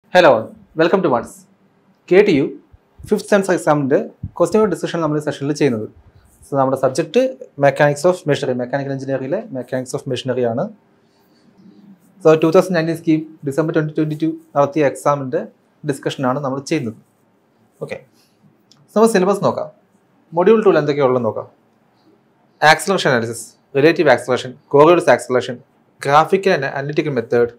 Hello welcome to what's K T U fifth sem എക്സാമിൻ്റെ question discussion നമ്മൾ ഈ സെഷനിൽ ചെയ്യുന്നത് സോ നമ്മുടെ subject mechanics of machinery mechanical എഞ്ചിനീയറിംഗിലെ മെക്കാനിക്സ് ഓഫ് മെഷീനറി ആണ് so two thousand nineteen scheme December twenty twenty two നടത്തിയ എക്സാമിൻ്റെ ഡിസ്കഷനാണ് നമ്മൾ ചെയ്യുന്നത് ഓക്കെ നമുക്ക് സിലബസ് നോക്കാം മൊഡ്യൂൾ ടൂൾ എന്തൊക്കെയുള്ളത് നോക്കാം acceleration analysis relative acceleration Coriolis acceleration graphical and analytical method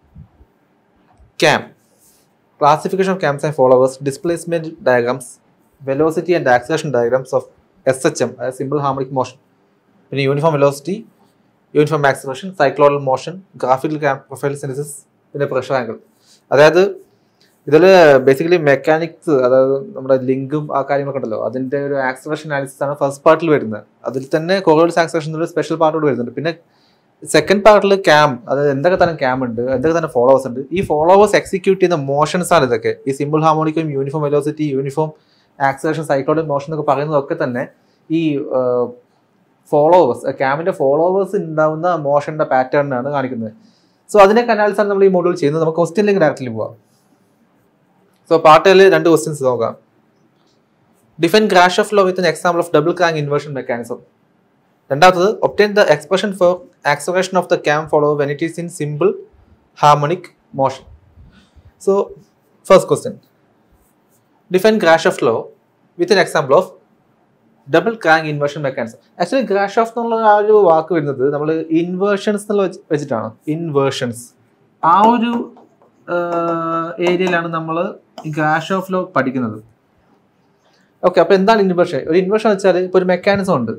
CAM, classification of CAMs and followers, displacement diagrams, velocity and acceleration diagrams of SHM, അതായത് simple harmonic motion. പിന്നെ uniform velocity uniform acceleration cycloidal motion graphical profile synthesis പിന്നെ pressure angle അതായത് ഇതിൽ basically mechanics അതായത് നമ്മുടെ ലിങ്കും ആ കാര്യങ്ങളൊക്കെ ഉണ്ടല്ലോ അതിൻ്റെ ഒരു ആക്സലേഷൻ അനാലിസിസ് ആണ് ഫസ്റ്റ് പാർട്ടിൽ വരുന്നത് അതിൽ തന്നെ കൊറോൾസ് ആക്സലേഷൻ എന്നൊരു സ്പെഷ്യൽ പാർട്ടോട് വരുന്നുണ്ട് പിന്നെ സെക്കൻഡ് പാർട്ടിൽ ക്യാം അതായത് എന്തൊക്കെ തരം ക്യാം ഉണ്ട് എന്തൊക്കെ തരം ഫോളോവേഴ്സ് ഉണ്ട് ഈ ഫോളോവേഴ്സ് എക്സിക്യൂട്ട് ചെയ്യുന്ന മോഷൻസ് ആണ് ഇതൊക്കെ ഈ സിമ്പിൾ ഹാർമോണിക്കും uniform velocity uniform acceleration cycloidal motion എന്നൊക്കെ പറയുന്നതൊക്കെ തന്നെ ഈ ഫോളോവേഴ്സ് ക്യാമിന്റെ ഫോളോവേഴ്സ് ഉണ്ടാവുന്ന മോഷന്റെ പാറ്റേണിനാണ് കാണിക്കുന്നത് സോ അതിനൊക്കെ അനാലിസ് ആണ് നമ്മൾ ഈ മോഡ്യൂൾ ചെയ്യുന്നത് നമുക്ക് ക്വസ്റ്റ്യനിലേക്ക് ഡയറക്റ്റ്ലി പോവാം സോ പാർട്ടിൽ രണ്ട് ക്വസ്റ്റ്യൻസ് നോക്കാം define Grashof law with an example of double crank inversion mechanism രണ്ടാമത്തത് obtain the expression for acceleration of the cam follower when it is in simple harmonic motion so first question define Grashof law with an example of double crank inversion mechanism actually Grashof എന്നുള്ള ആ ഒരു വാക്ക് വരുന്നത് നമ്മൾ inversions എന്നുള്ള വെച്ച് വെച്ചിട്ടാണ് inversions ആ ഒരു ഏരിയയിലാണ് നമ്മൾ ഈ ക്രാഷ് ഓഫ് ലോ പഠിക്കുന്നത് ഓക്കെ അപ്പോൾ എന്താണ് ഇൻവേർഷൻ ഒരു ഇൻവേർഷൻ വെച്ചാൽ ഇപ്പോൾ ഒരു മെക്കാനിസം ഉണ്ട്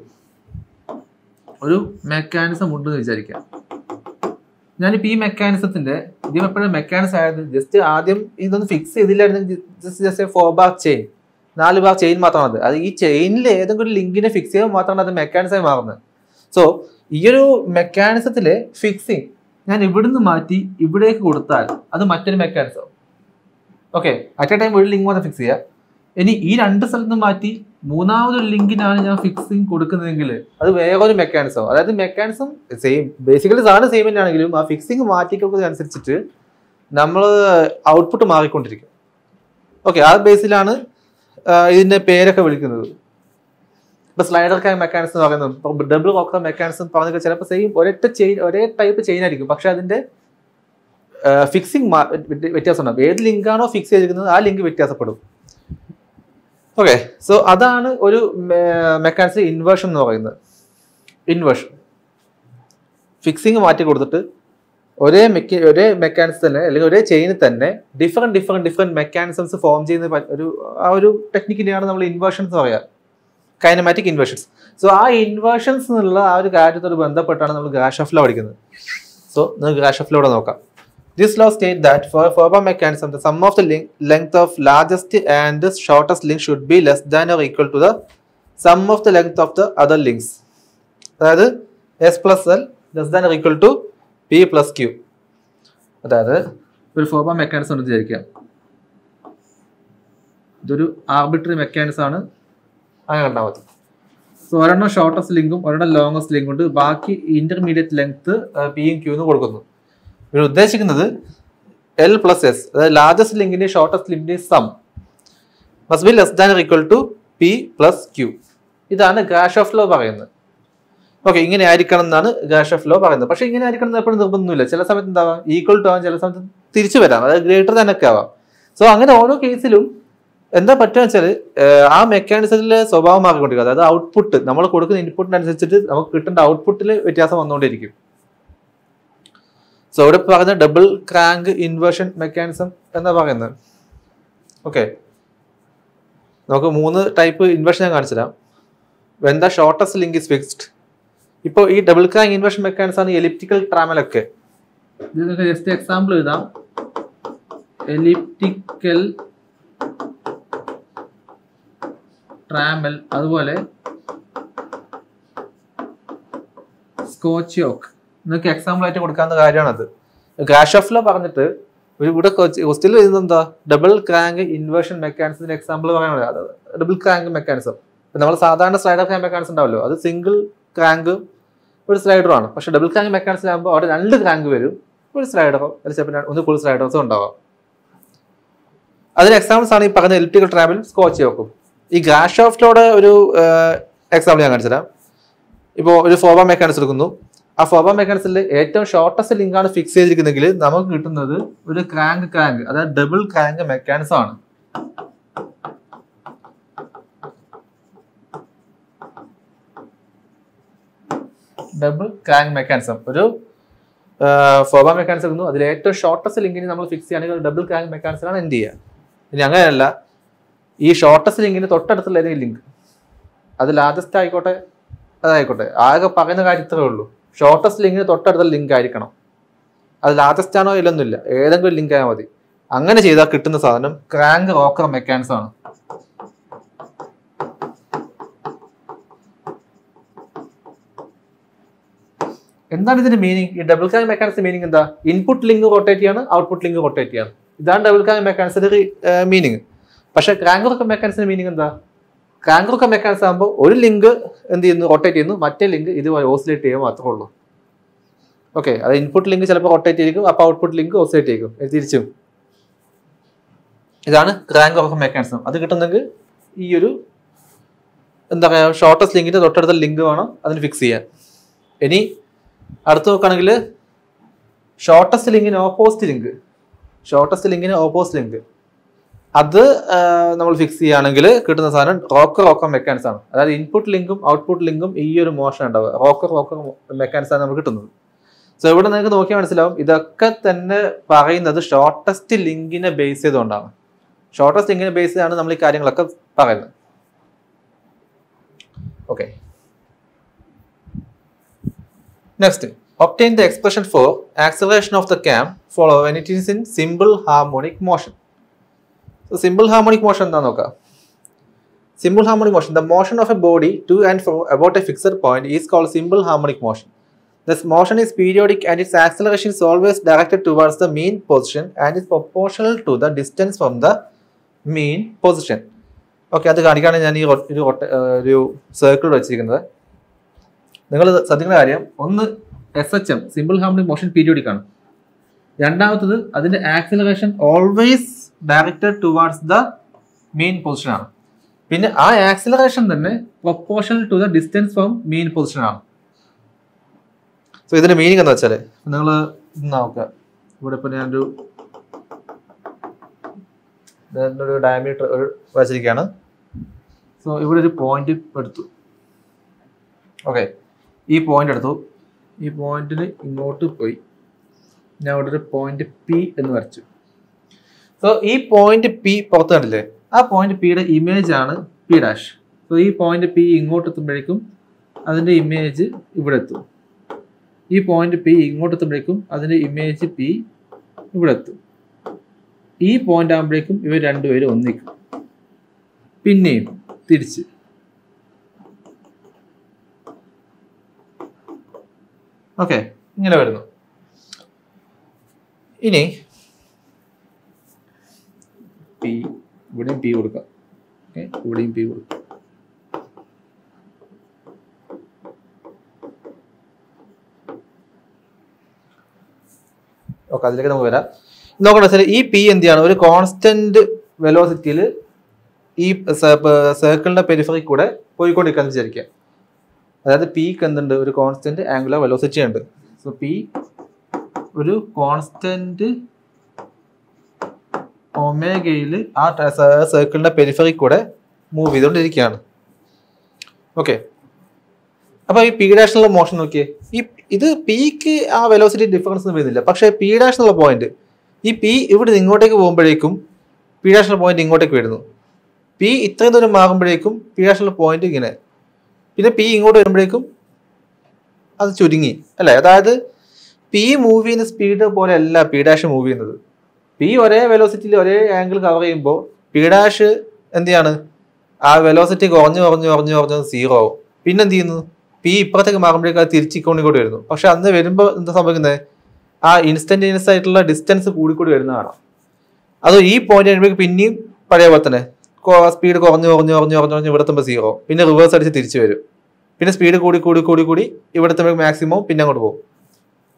ഒരു മെക്കാനിസം ഉണ്ടെന്ന് വിചാരിക്കാം ഞാനിപ്പോൾ ഈ മെക്കാനിസത്തിന്റെ ഇതിന് എപ്പോഴും മെക്കാനിസം ആയത് ജസ്റ്റ് ആദ്യം ഇതൊന്ന് ഫിക്സ് ചെയ്തില്ലായിരുന്നെങ്കിൽ just just four bar chain നാല് ബാർ ചെയിൻ മാത്രമാണ് അത് അത് ഈ ചെയിനിൽ ഏതെങ്കിലും ഒരു ലിങ്കിനെ ഫിക്സ് ചെയ്യുമ്പോൾ മാത്രമാണ് അത് മെക്കാനിസമായി മാറുന്നത് സോ ഈ ഒരു മെക്കാനിസത്തിലെ ഫിക്സിങ് ഞാൻ ഇവിടുന്ന് മാറ്റി ഇവിടേക്ക് കൊടുത്താൽ അത് മറ്റൊരു mechanism okay at a time ഒരു ലിങ്ക് മാത്രം ഫിക്സ് ചെയ്യുക ഇനി ഈ രണ്ട് സ്ഥലത്ത് മാറ്റി മൂന്നാമതൊരു ലിങ്കിനാണ് ഞാൻ ഫിക്സിങ് കൊടുക്കുന്നതെങ്കിൽ അത് വേറൊരു മെക്കാനിസം അതായത് മെക്കാനിസം സെയിം ബേസിക്കലി സാധനം സെയിം തന്നെയാണെങ്കിലും ആ ഫിക്സിങ് മാറ്റി കൊടുക്കുന്നതനുസരിച്ചിട്ട് നമ്മൾ ഔട്ട്പുട്ട് മാറിക്കൊണ്ടിരിക്കും ഓക്കെ ആ ബേസിലാണ് ഇതിന്റെ പേരൊക്കെ വിളിക്കുന്നത് ഇപ്പൊ സ്ലൈഡർ കാ മെക്കാനിസം എന്ന് പറയുന്നത് ഇപ്പൊ ഡബിൾ റോക്കർ മെക്കാനിസം പറഞ്ഞൊക്കെ ചിലപ്പോൾ സെയിം ഒരൊറ്റ ചെയിൻ ഒരേ ടൈപ്പ് ചെയിൻ ആയിരിക്കും പക്ഷെ അതിന്റെ ഫിക്സിങ് വ്യത്യാസം ഉണ്ടാവും ഏത് ലിങ്കാണോ ഫിക്സ് ചെയ്തിരിക്കുന്നത് ആ ലിങ്ക് വ്യത്യാസപ്പെടും ഓക്കെ സോ അതാണ് ഒരു മെക്കാനിസം ഇൻവേർഷൻ എന്ന് പറയുന്നത് ഇൻവേർഷൻ ഫിക്സിങ് മാറ്റി കൊടുത്തിട്ട് ഒരേ മെക്ക ഒരേ മെക്കാനിസം തന്നെ അല്ലെങ്കിൽ ഒരേ ചെയിനിൽ തന്നെ different different different mechanisms form ചെയ്യുന്ന ഒരു ആ ഒരു ടെക്നിക്കിനെയാണ് നമ്മൾ ഇൻവേർഷൻസ് പറയുക കൈനമാറ്റിക് ഇൻവേർഷൻസ് സോ ആ ഇൻവേർഷൻസ് എന്നുള്ള ആ ഒരു കാര്യത്തോട് ബന്ധപ്പെട്ടാണ് നമ്മൾ ഗ്രാഷ് ഓഫ് ലോ പഠിക്കുന്നത് സോ നമുക്ക് ഗ്രാഷ് ഓഫ് ലോടെ നോക്കാം This law states that for a Fourier mechanism, the sum of the link, length of largest and the shortest link should be less than or equal to the sum of the length of the other links. അതായത് S plus L less than equal to P plus Q അതായത് ഒരു ഫോബ mechanism ഉണ്ട് വിചാരിക്കാം ഇതൊരു arbitrary mechanism ആണ് അങ്ങനെ കണ്ടാൽ മതി സോ ഒരെണ്ണം ഷോർട്ടസ്റ്റ് ലിങ്കും ഒരെണ്ണം ലോങ്ങസ്റ്റ് ലിങ്കും ഉണ്ട് ബാക്കി ഇന്റർമീഡിയറ്റ് ലെങ്ത് പിയും ക്യൂന്ന് കൊടുക്കുന്നു ഇവർ ഉദ്ദേശിക്കുന്നത് എൽ പ്ലസ് എസ് അതായത് ലാർജസ്റ്റ് ലിങ്കിന്റെ ഷോർട്ടസ്റ്റ് ലിങ്കിന്റെ sum must be less than equal to P plus Q ഇതാണ് ഗ്രാഷ് ഓഫ് ലോ പറയുന്നത് ഓക്കെ ഇങ്ങനെ ആയിരിക്കണം എന്നാണ് ഗ്രാഷ് ഓഫ് ലോ പറയുന്നത് പക്ഷെ ഇങ്ങനെ ആയിരിക്കണം എന്ന് എപ്പോഴും നിർബന്ധമില്ല ചില സമയത്ത് എന്താവാം ഈക്വൽ ടു ആവാം ചില സമയത്ത് തിരിച്ചു വരാം അതായത് ഗ്രേറ്റർ ദാൻ ഒക്കെ ആവാം സോ അങ്ങനെ ഓരോ കേസിലും എന്താ പറ്റുക വെച്ചാൽ ആ മെക്കാനിസത്തിലെ സ്വഭാവം മാറിക്കൊണ്ടിരിക്കും അതായത് ഔട്ട്പുട്ട് നമ്മൾ കൊടുക്കുന്ന ഇൻപുട്ടിനനുസരിച്ചിട്ട് നമുക്ക് കിട്ടേണ്ട ഔട്ട്പുട്ടിൽ വ്യത്യാസം വന്നുകൊണ്ടിരിക്കും സോ ഇവിടെ പറയുന്ന ഡബിൾ ക്രാങ്ക് ഇൻവേർഷൻ മെക്കാനിസം എന്നാ പറയുന്നത് ഓക്കെ നമുക്ക് മൂന്ന് ടൈപ്പ് ഇൻവേർഷൻ ഞാൻ കാണിച്ചുതരാം when the shortest link is fixed ഇപ്പോൾ ഈ ഡബിൾ ക്രാങ്ക് ഇൻവേർഷൻ മെക്കാനിസം ആണ് എലിപ്റ്റിക്കൽ ട്രാമലൊക്കെ ഇത് നിങ്ങൾക്ക് ജസ്റ്റ് എക്സാമ്പിൾ എഴുതാം എലിപ്റ്റിക്കൽ ട്രാമൽ അതുപോലെ സ്കോച്ചിയോക്ക് നിങ്ങൾക്ക് എക്സാമ്പിൾ ആയിട്ട് കൊടുക്കാവുന്ന കാര്യമാണത് ഗ്രാഷ് ഓഫ് ലോ പറഞ്ഞിട്ട് ഒരു ഇവിടെ ഹോസ്റ്റലിൽ എഴുതുന്നത് എന്താ ഡബിൾ ക്രാങ്ക് ഇൻവേർഷൻ മെക്കാനിസത്തിന്റെ എക്സാമ്പിൾ പറയാനുള്ളത് അത് ഡബിൾ ക്രാങ്ക് മെക്കാനിസം നമ്മൾ സാധാരണ സ്ലൈഡർ ക്രാങ്ക് മെക്കാനിസം ഉണ്ടാവല്ലോ അത് സിംഗിൾ ക്രാങ്ക് ഒരു സ്ലൈഡറും ആണ് പക്ഷെ ഡബിൾ ക്രാങ്ക് മെക്കാനിസം ആകുമ്പോൾ അവിടെ രണ്ട് ക്രാങ്ക് വരും ഒരു സ്ലൈഡറോ അല്ലെങ്കിൽ ചിലപ്പോൾ ഒന്ന് ഫുൾ സ്ലൈഡേഴ്സോ ഉണ്ടാവാം അതിന് എക്സാമ്പിൾസ് ആണ് ഈ പറഞ്ഞ ഇലക്ട്രിക്കൽ ട്രാവൽ സ്കോച്ച് നോക്കും ഈ ഗ്രാഷ് ഓഫ്ലോടെ ഒരു എക്സാമ്പിൾ ഞാൻ കാണിച്ചു തരാം ഇപ്പോൾ ഒരു ഫോബ മെക്കാനിക്സ് എടുക്കുന്നു ആ ഫോബ മെക്കാനിക്സിൽ ഏറ്റവും ഷോർട്ടസ്റ്റ് ലിങ്ക് ആണ് ഫിക്സ് ചെയ്തിരിക്കുന്നെങ്കിൽ നമുക്ക് കിട്ടുന്നത് ഒരു ക്രാങ്ക് ക്രാങ്ക് അതായത് ഡബിൾ ക്രാങ്ക് മെക്കാനിസം ആണ് ഡബിൾ ക്രാങ്ക് മെക്കാനിസം ഒരു ഫോബ മെക്കാനിസം എടുക്കുന്നു അതിൽ ഏറ്റവും ഷോർട്ടസ്റ്റ് ലിങ്കിന് നമ്മൾ ഫിക്സ് ചെയ്യുകയാണെങ്കിൽ ഡബിൾ ക്രാങ്ക് മെക്കാനിസമാണ് എന്ത് ചെയ്യുക ഇനി അങ്ങനെയല്ല ഈ ഷോർട്ടസ്റ്റ് ലിങ്കിന് തൊട്ടടുത്തുള്ള ഏതെങ്കിലും ലിങ്ക് അത് ലാർജസ്റ്റ് ആയിക്കോട്ടെ അതായിക്കോട്ടെ ആകെ പറയുന്ന കാര്യത്രേ ഉള്ളൂ ഷോർട്ടസ്റ്റ് ലിങ്കിന് തൊട്ടടുത്തുള്ള ലിങ്ക് ആയിരിക്കണം അത് ലാർജസ്റ്റ് ആണോ ഇല്ലൊന്നുമില്ല ഏതെങ്കിലും ലിങ്ക് ആയാൽ മതി അങ്ങനെ ചെയ്താൽ കിട്ടുന്ന സാധനം ക്രാങ്ക് റോക്കർ മെക്കാനിസം ആണ് എന്താണ് ഇതിന്റെ മീനിങ് ഈ ഡബിൾ ക്രാങ്ക് മെക്കാനിസം മീനിങ് എന്താ ഇൻപുട്ട് ലിങ്ക് റൊട്ടേറ്റ് ചെയ്യാണ് ഔട്ട്പുട്ട് ലിങ്ക് റൊട്ടേറ്റ് ചെയ്യാണ് ഇതാണ് ഡബിൾ ക്രാങ്ക് മെക്കാനിസത്തിന്റെ മീനിങ് പക്ഷെ ക്രാങ്ക് റോക്കർ മെക്കാനിസത്തിന്റെ മീനിങ് എന്താ ക്രാങ്ക് റോക്കർ മെക്കാനിസം ആകുമ്പോൾ ഒരു ലിങ്ക് എന്ത് ചെയ്യുന്നു റൊട്ടേറ്റ് ചെയ്യുന്നു മറ്റേ ലിങ്ക് ഇതുപോലെ ഓസിലേറ്റ് ചെയ്യുക മാത്രമേ ഉള്ളൂ ഓക്കെ അത് ഇൻപുട്ട് ലിങ്ക് ചിലപ്പോൾ റൊട്ടേറ്റ് ചെയ്യും അപ്പോൾ ഔട്ട്പുട്ട് ലിങ്ക് ഓസിലേറ്റ് ചെയ്യും ഇത് തിരിച്ചും ഇതാണ് ക്രാങ്ക് റോക്കർ മെക്കാനിസം അത് കിട്ടുന്നെങ്കിൽ ഈ ഒരു എന്താ പറയുക ഷോർട്ടസ്റ്റ് ലിങ്കിന്റെ തൊട്ടടുത്ത ലിങ്ക് വേണം അതിന് ഫിക്സ് ചെയ്യാൻ ഇനി അടുത്ത് നോക്കുകയാണെങ്കിൽ ഷോർട്ടസ്റ്റ് ലിങ്കിന് ഓപ്പോസിറ്റ് ലിങ്ക് ഷോർട്ടസ്റ്റ് ലിങ്കിന് ഓപ്പോസിറ്റ് ലിങ്ക് അത് ആ, നമ്മൾ ഫിക്സ് ചെയ്യുകയാണെങ്കിൽ കിട്ടുന്ന സാധനം റോക്കർ റോക്കർ മെക്കാനിക്സ് ആണ് അതായത് ഇൻപുട്ട് ലിങ്കും ഔട്ട്പുട്ട് ലിങ്കും ഈ ഒരു മോഷൻ ഉണ്ടാവുക റോക്കർ റോക്കർ മെക്കാനിക്സ് ആണ് നമുക്ക് കിട്ടുന്നത് സോ ഇവിടെ നിങ്ങൾക്ക് നോക്കിയാൽ മനസ്സിലാവും ഇതൊക്കെ തന്നെ പറയുന്നത് ഷോർട്ടസ്റ്റ് ലിങ്കിനെ ബേസ് ചെയ്തുകൊണ്ടാണ് ഷോർട്ടസ്റ്റ് ലിങ്കിനെ ബേസ് ചെയ്താണ് നമ്മൾ ഈ കാര്യങ്ങളൊക്കെ പറയുന്നത് okay Next, obtain the expression for acceleration of the cam follow when it is in simple harmonic motion. So, simple harmonic motion എന്താ നോക്കാം simple harmonic motion the motion of a body to and fro about a fixed point is called simple harmonic motion this motion is periodic and its acceleration is always directed towards the mean position and is proportional to the distance from the mean position okay അത് കാണിക്കാണ് ഞാൻ ഈ റൊ- ഒരു റൊട്ട- ഏർ ഒരു circle വെച്ചിരിക്കുന്നത് നിങ്ങൾ ശ്രദ്ധിക്കുന്ന കാര്യം ഒന്ന് S H M simple harmonic motion periodic ആണ് രണ്ടാമത്തത് അതിന്റെ acceleration always directed towards the mean position ആണ് പിന്നെ ആ ആക്സിലറേഷൻ തന്നെ proportional to the distance from mean position ആണ് സോ ഇതിന്റെ മീനിങ് എന്താ വെച്ചാല് നിങ്ങൾ നോക്കുക ഇവിടെ ഇപ്പൊ ഞാനൊരു ഇതിന്റെ ഒരു ഡയമീറ്റർ വച്ചിരിക്കുകയാണ് സോ ഇവിടെ ഒരു പോയിന്റ് എടുത്തു ഓക്കെ ഈ പോയിന്റ് എടുത്തു ഈ പോയിന്റിന് ഇങ്ങോട്ട് പോയി ഞാൻ ഇവിടെ ഒരു പോയിന്റ് പി എന്ന് വരച്ചു സോ ഈ പോയിന്റ് പി പുറത്ത് കണ്ടില്ലേ ആ പോയിന്റ് പിയുടെ ഇമേജ് ആണ് പി ഡാഷ് സോ ഈ പോയിന്റ് പി ഇങ്ങോട്ട് എത്തുമ്പോഴേക്കും അതിന്റെ ഇമേജ് ഇവിടെ എത്തും ഈ പോയിന്റ് പി ഇങ്ങോട്ട് എത്തുമ്പോഴേക്കും അതിന്റെ ഇമേജ് പി ഇവിടെ എത്തും ഈ പോയിന്റ് ആകുമ്പോഴേക്കും ഇവർ രണ്ടുപേരും ഒന്നിക്കും പിന്നെയും തിരിച്ച് ഓക്കെ ഇങ്ങനെ വരുന്നു ഇനി പി ഇവിടെയും പി കൊടുക്കാം ഓക്കെ ഇവിടെയും പി കൊടുക്കാം ഓക്കെ അതിലേക്ക് നമുക്ക് വരാം നോക്കണ്ട വെച്ചാൽ ഈ പി എന്ത് ചെയ്യാണ് ഒരു കോൺസ്റ്റന്റ് വെലോസിറ്റിയിൽ ഈ സർക്കിളിന്റെ പെരിഫറി കൂടെ പോയിക്കൊണ്ടിരിക്കാന്ന് വിചാരിക്കുക അതായത് പീക്ക് എന്തുണ്ട് ഒരു കോൺസ്റ്റന്റ് ആംഗുലർ വെലോസിറ്റി ഉണ്ട് സോ പി ഒരു കോൺസ്റ്റന്റ് ഒമേഗയിൽ ആ സർക്കിളിന്റെ പെരിഫറി കൂടെ മൂവ് ചെയ്തുകൊണ്ടിരിക്കുകയാണ് ഓക്കെ അപ്പൊ ഈ പി ഡാഷിനുള്ള മോഷൻ നോക്കിയേ ഈ ഇത് പിക്ക് ആ വെലോസിറ്റി ഡിഫറൻസ് ഒന്നും വരുന്നില്ല പക്ഷേ പി ഡാഷിനുള്ള പോയിന്റ് ഈ പി ഇവിടെ നിന്ന് ഇങ്ങോട്ടേക്ക് പോകുമ്പോഴേക്കും പി ഡാഷിനുള്ള പോയിന്റ് ഇങ്ങോട്ടേക്ക് വരുന്നു പി ഇത്രയും ദൂരം മാറുമ്പോഴേക്കും പി ഡാഷിനുള്ള പോയിന്റ് ഇങ്ങനെ പിന്നെ പി ഇങ്ങോട്ട് വരുമ്പോഴേക്കും അത് ചുരുങ്ങി അല്ലേ അതായത് പി മൂവ് ചെയ്യുന്ന സ്പീഡ് പോലെ അല്ല പി ഡാഷ് മൂവ് ചെയ്യുന്നത് പി ഒരേ വെലോസിറ്റിയിൽ ഒരേ ആംഗിൾ കവർ ചെയ്യുമ്പോൾ പി ഡാഷ് എന്ത് ചെയ്യാണ് ആ വെലോസിറ്റി കുറഞ്ഞു കുറഞ്ഞു കുറഞ്ഞു കുറഞ്ഞു സീറോ ആവും പിന്നെ എന്ത് ചെയ്യുന്നു പി ഇപ്പുറത്തേക്ക് മാറുമ്പോഴേക്കും അത് തിരിച്ച് ഇക്കോണി കൂടി വരുന്നു പക്ഷെ അന്ന് വരുമ്പോൾ എന്താ സംഭവിക്കുന്നത് ആ ഇൻസ്റ്റന്റേനിയസ് ആയിട്ടുള്ള ഡിസ്റ്റൻസ് കൂടിക്കൂടി വരുന്നതാണ് അത് ഈ പോയിന്റ് കഴിയുമ്പോഴേക്കും പിന്നെയും പഴയ പോലെ തന്നെ സ്പീഡ് കുറഞ്ഞു കുറഞ്ഞു കുറഞ്ഞു കുറഞ്ഞു കുറഞ്ഞു ഇവിടെ എത്തുമ്പോൾ സീറോ പിന്നെ റിവേഴ്സ് അടിച്ച് തിരിച്ചു വരും പിന്നെ സ്പീഡ് കൂടി കൂടി കൂടി കൂടി ഇവിടെ എത്തുമ്പോൾ മാക്സിമം പിന്നെ അങ്ങോട്ട് പോകും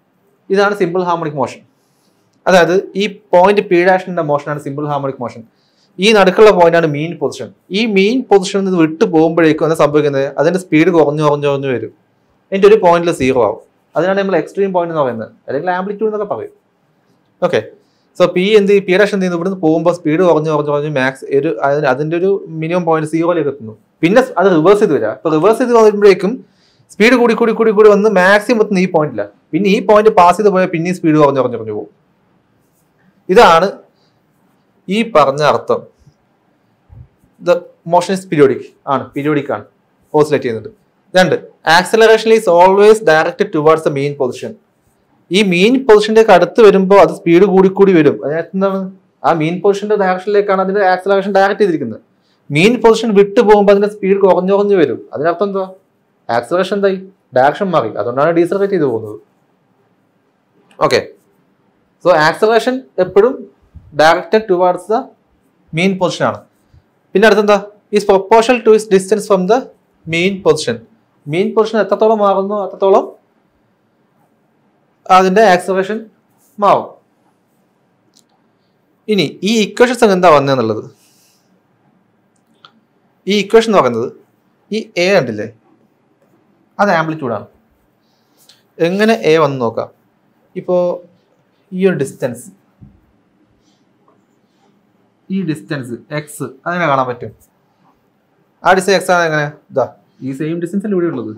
ഇതാണ് സിമ്പിൾ ഹാർമോണിക് മോഷൻ അതായത് ഈ പോയിന്റ് പി ഡാഷിന്റെ മോഷനാണ് സിമ്പിൾ ഹാർമോണിക് മോഷൻ ഈ നടുക്കുള്ള പോയിന്റാണ് മീൻ പൊസിഷൻ ഈ മീൻ പൊസിഷനിൽ നിന്ന് വിട്ടു പോകുമ്പോഴേക്കും എന്താ സംഭവിക്കുന്നത് അതിന്റെ സ്പീഡ് കുറഞ്ഞു കുറഞ്ഞു കുറഞ്ഞു വരും അതിന്റെ ഒരു പോയിന്റിൽ സീറോ ആവും അതിനാണ് നമ്മൾ എക്സ്ട്രീം പോയിന്റ് എന്ന് പറയുന്നത് അല്ലെങ്കിൽ ആംപ്ലിറ്റ്യൂഡ് എന്നൊക്കെ പറയും ഓക്കെ സോ പി എന്ത് പി ഡാഷ് എന്ത് ചെയ്യുന്നു ഇവിടുന്ന് പോകുമ്പോൾ സ്പീഡ് കുറഞ്ഞു കുറഞ്ഞു കുറഞ്ഞ് മാക്സ് ഒരു അതിന് അതിന്റെ ഒരു മിനിമം പോയിന്റ് സീറോയിലേക്ക് എത്തുന്നു പിന്നെ അത് റിവേഴ്സ് ചെയ്ത് വരിക ഇപ്പൊ റിവേഴ്സ് ചെയ്ത് വരുമ്പോഴേക്കും സ്പീഡ് കൂടി കൂടി കൂടി കൂടി വന്ന് മാക്സിമം എത്തുന്ന ഈ പോയിന്റില്ല പിന്നെ ഈ പോയിന്റ് പാസ് ചെയ്ത് പോയാൽ പിന്നെയും സ്പീഡ് കുറഞ്ഞു കുറഞ്ഞു കുറഞ്ഞു പോകും ഇതാണ് ഈ പറഞ്ഞ അർത്ഥം ദ മോഷൻ ഇസ് പീരിയോഡിക് ആണ് പീരിയോഡിക് ആണ് ഓസിലേറ്റ് ചെയ്യുന്നത് രണ്ട് acceleration is always directed towards the mean position ഈ മെയിൻ പൊസിഷന്റെ അടുത്ത് വരുമ്പോൾ അത് സ്പീഡ് കൂടി കൂടി വരും അതിനകത്ത് എന്താണ് ആ മെയിൻ പൊസിഷന്റെ ഡയറക്ഷനിലേക്കാണ് അതിന്റെ ആക്സലറേഷൻ ഡയറക്റ്റ് ചെയ്തിരിക്കുന്നത് മെയിൻ പൊസിഷൻ വിട്ടു പോകുമ്പോൾ അതിന്റെ സ്പീഡ് കുറഞ്ഞു കുറഞ്ഞു വരും അതിനർത്ഥം എന്താ ആക്സലറേഷൻ എന്തായി ഡയറക്ഷൻ മാറി അതുകൊണ്ടാണ് ഡീസലറേറ്റ് ചെയ്ത് പോകുന്നത് ഓക്കെ സോ ആക്സലറേഷൻ എപ്പോഴും directed towards the mean position ആണ് പിന്നെ അടുത്തെന്താ is proportional to is distance from the mean position mean position എത്രത്തോളം മാറുന്നു അത്രത്തോളം അതിന്റെ ആക്സലറേഷൻ മാറും ഇനി ഈ ഇക്വേഷൻസ് എന്താ വന്നതെന്നുള്ളത് ഈ ഇക്വേഷൻ എന്ന് പറയുന്നത് ഈ എ കണ്ടില്ലേ അത് ആംപ്ലിറ്റ്യൂഡാണ് എങ്ങനെ എ വന്ന് നോക്കാം ഇപ്പോൾ ഈ ഒരു ഡിസ്റ്റൻസ് ഈ ഡിസ്റ്റൻസ് എക്സ് അങ്ങനെ കാണാൻ പറ്റും ആ ഡിസ്റ്റൻസ് എക്സ് ആണ് എങ്ങനെ ഇതാ ഈ സെയിം ഡിസ്റ്റൻസ് അല്ലേ ഇവിടെ ഉള്ളത്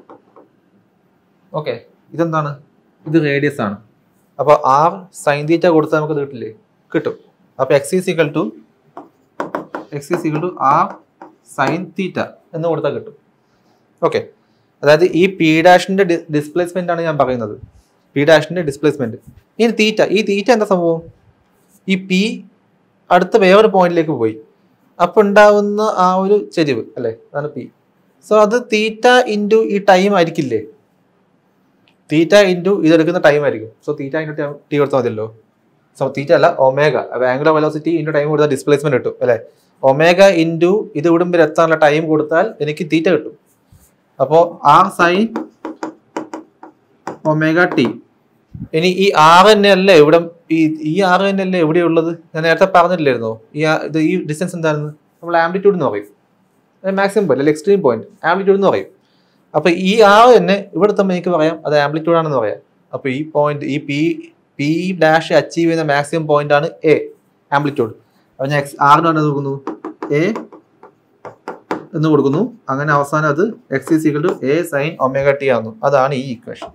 ഓക്കെ ഇതെന്താണ് ഇത് റേഡിയസ് ആണ് അപ്പോൾ ആർ സൈൻ തീറ്റ കൊടുത്താൽ നമുക്ക് ഇത് കിട്ടില്ലേ കിട്ടും അപ്പോൾ X is equal to X is equal to R sine theta എന്ന് കൊടുത്താൽ കിട്ടും ഓക്കെ അതായത് ഈ പി ഡാഷിന്റെ ഡിസ്പ്ലേസ്മെന്റ് ആണ് ഞാൻ പറയുന്നത് പി ഡാഷിന്റെ ഡിസ്പ്ലേസ്മെന്റ് ഇനി തീറ്റ ഈ തീറ്റ എന്താ സംഭവം ഈ പി അടുത്ത വേറൊരു പോയിന്റിലേക്ക് പോയി അപ്പൊ ഉണ്ടാവുന്ന ആ ഒരു ചെരിവ് അല്ലെ അതാണ് പി സോ അത് തീറ്റ ഇൻറ്റു ഈ ടൈം ആയിരിക്കില്ലേ തീറ്റ ഇൻറ്റു ഇതെടുക്കുന്ന ടൈം ആയിരിക്കും സോ തീറ്റ ഇൻറ്റു ടി കൊടുത്താൽ മതിയല്ലോ സോ തീറ്റ അല്ല omega angular velocity into time കൊടുത്താൽ ഡിസ്പ്ലേസ്മെന്റ് കിട്ടും അല്ലെ ഒമേഗ ഇൻറ്റു ഇത് ഇവിടം വരെ എത്താനുള്ള ടൈം കൊടുത്താൽ എനിക്ക് തീറ്റ കിട്ടും അപ്പോൾ ആർ സൈൻ ഒമേഗ ടി ഇനി ഈ ആർ തന്നെ അല്ലേ ഇവിടെ ഈ ഈ ആർ തന്നെ അല്ലേ എവിടെയുള്ളത് ഞാൻ നേരത്തെ പറഞ്ഞില്ലായിരുന്നോ ഈ ആ- ഇത് ഈ ഡിസ്റ്റൻസ് എന്തായിരുന്നു നമ്മൾ ആംപ്ലിറ്റ്യൂഡ് എന്ന് പറയും മാക്സിമം പോയിന്റ് അല്ലെങ്കിൽ എക്സ്ട്രീം പോയിന്റ് ആംപ്ലിറ്റ്യൂഡ് എന്ന് പറയും അപ്പൊ ഈ ആർ തന്നെ ഇവിടെ തമ്മിൽ എനിക്ക് പറയാം അത് ആംപ്ലിറ്റ്യൂഡ് ആണെന്ന് പറയാം അപ്പൊ ഈ പോയിന്റ് ഈ പി പി ഡാഷ് അച്ചീവ് ചെയ്യുന്ന മാക്സിമം പോയിന്റ് ആണ് എ ആംപ്ലിറ്റ്യൂഡ് അപ്പൊ ഞാൻ എക്സ് ആറിന് തന്നെ കൊടുക്കുന്നു എ എന്ന് കൊടുക്കുന്നു അങ്ങനെ അവസാനം അത് X is equal to A sine omega T ആകുന്നു അതാണ് ഈ ഇക്വേഷൻ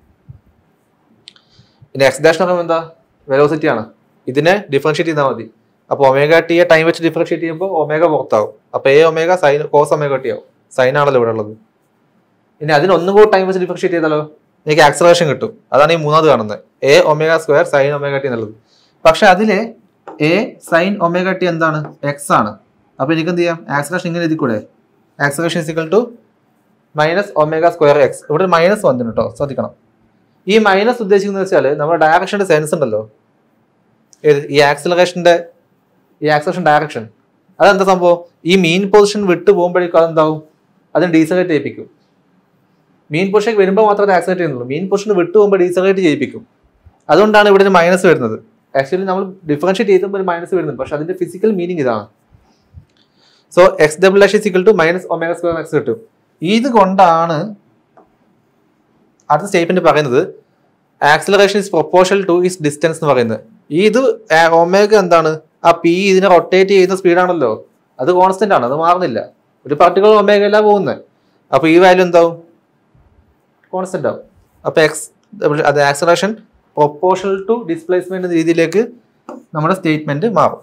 പിന്നെ എക്സ് ഡാഷ് എന്ന് പറയുമ്പോൾ എന്താ വെലോസിറ്റി ആണ് ഇതിനെ ഡിഫറൻഷിയേറ്റ് ചെയ്താൽ മതി അപ്പോൾ ഒമേഗ ടിയെ ടൈം വെച്ച് ഡിഫറൻഷിയേറ്റ് ചെയ്യുമ്പോൾ ഒമേഗ പുറത്താവും അപ്പോൾ A omega sine cos omega T ആവും സൈൻ ആണല്ലോ ഇവിടെ ഉള്ളത് ഇനി അതിന് ഒന്നും കൂടി ടൈം വെച്ച് ഡിഫറൻഷിയേറ്റ് ചെയ്താലോ എനിക്ക് ആക്സലേഷൻ കിട്ടും അതാണ് ഈ മൂന്നാമത് കാണുന്നത് A omega square sine omega T എന്നുള്ളത് പക്ഷെ അതിലെ എ സൈൻ ഒമേഗ ടി എന്താണ് എക്സ് ആണ് അപ്പോൾ എനിക്ക് എന്ത് ചെയ്യാം ആക്സലേഷൻ ഇങ്ങനെ എഴുതി കൂടെ acceleration is equal to minus omega square X ഇവിടെ മൈനസ് വന്നിട്ടുണ്ട് കേട്ടോ ശ്രദ്ധിക്കണം ഈ മൈനസ് ഉദ്ദേശിക്കുന്നത് വെച്ചാൽ നമ്മുടെ ഡയറക്ഷന്റെ സെൻസ് ഉണ്ടല്ലോ ഏത് ഈ ആക്സിലറേഷന്റെ ഈ ആക്സലേഷൻ ഡയറക്ഷൻ അതെന്താ സംഭവം ഈ മീൻ പൊസിഷൻ വിട്ടു പോകുമ്പോഴേക്കും അതെന്താവും അതിന് ഡീസലേറ്റ് ചെയ്യിപ്പിക്കും മീൻ പൊസിഷൻ വരുമ്പോൾ മാത്രമേ ആക്സിലേറ്റ് ചെയ്യുന്നുള്ളൂ മീൻ പൊസിഷൻ വിട്ടു പോകുമ്പോൾ ഡീസലേറ്റ് ചെയ്യിപ്പിക്കും അതുകൊണ്ടാണ് ഇവിടെ ഒരു മൈനസ് വരുന്നത് ആക്ച്വലി നമ്മൾ ഡിഫറൻഷിയേറ്റ് ചെയ്യുമ്പോൾ ഒരു മൈനസ് വരുന്നുണ്ട് പക്ഷെ അതിന്റെ ഫിസിക്കൽ മീനിങ് ഇതാണ് so X double dash is equal to minus omega square X കിട്ടും ഇത് കൊണ്ടാണ് അടുത്ത സ്റ്റേറ്റ്മെന്റ് പറയുന്നത് acceleration is proportional to is distance എന്ന് പറയുന്നത് ഈ ഇത് ഒമേഗ എന്താണ് ആ പി ഇതിനെ റൊട്ടേറ്റ് ചെയ്യുന്ന സ്പീഡാണല്ലോ അത് കോൺസ്റ്റന്റ് ആണ് അത് മാറുന്നില്ല ഒരു പർട്ടിക്കുലർ ഒമേഗ പോകുന്നത് അപ്പൊ ഈ വാല്യൂ എന്താവും കോൺസ്റ്റന്റ് ആവും അപ്പൊ എക്സ് അത് ആക്സിലറേഷൻ പ്രൊപ്പോർഷണൽ ടു ഡിസ്പ്ലേസ്മെന്റ് എന്ന രീതിയിലേക്ക് നമ്മുടെ സ്റ്റേറ്റ്മെന്റ് മാറും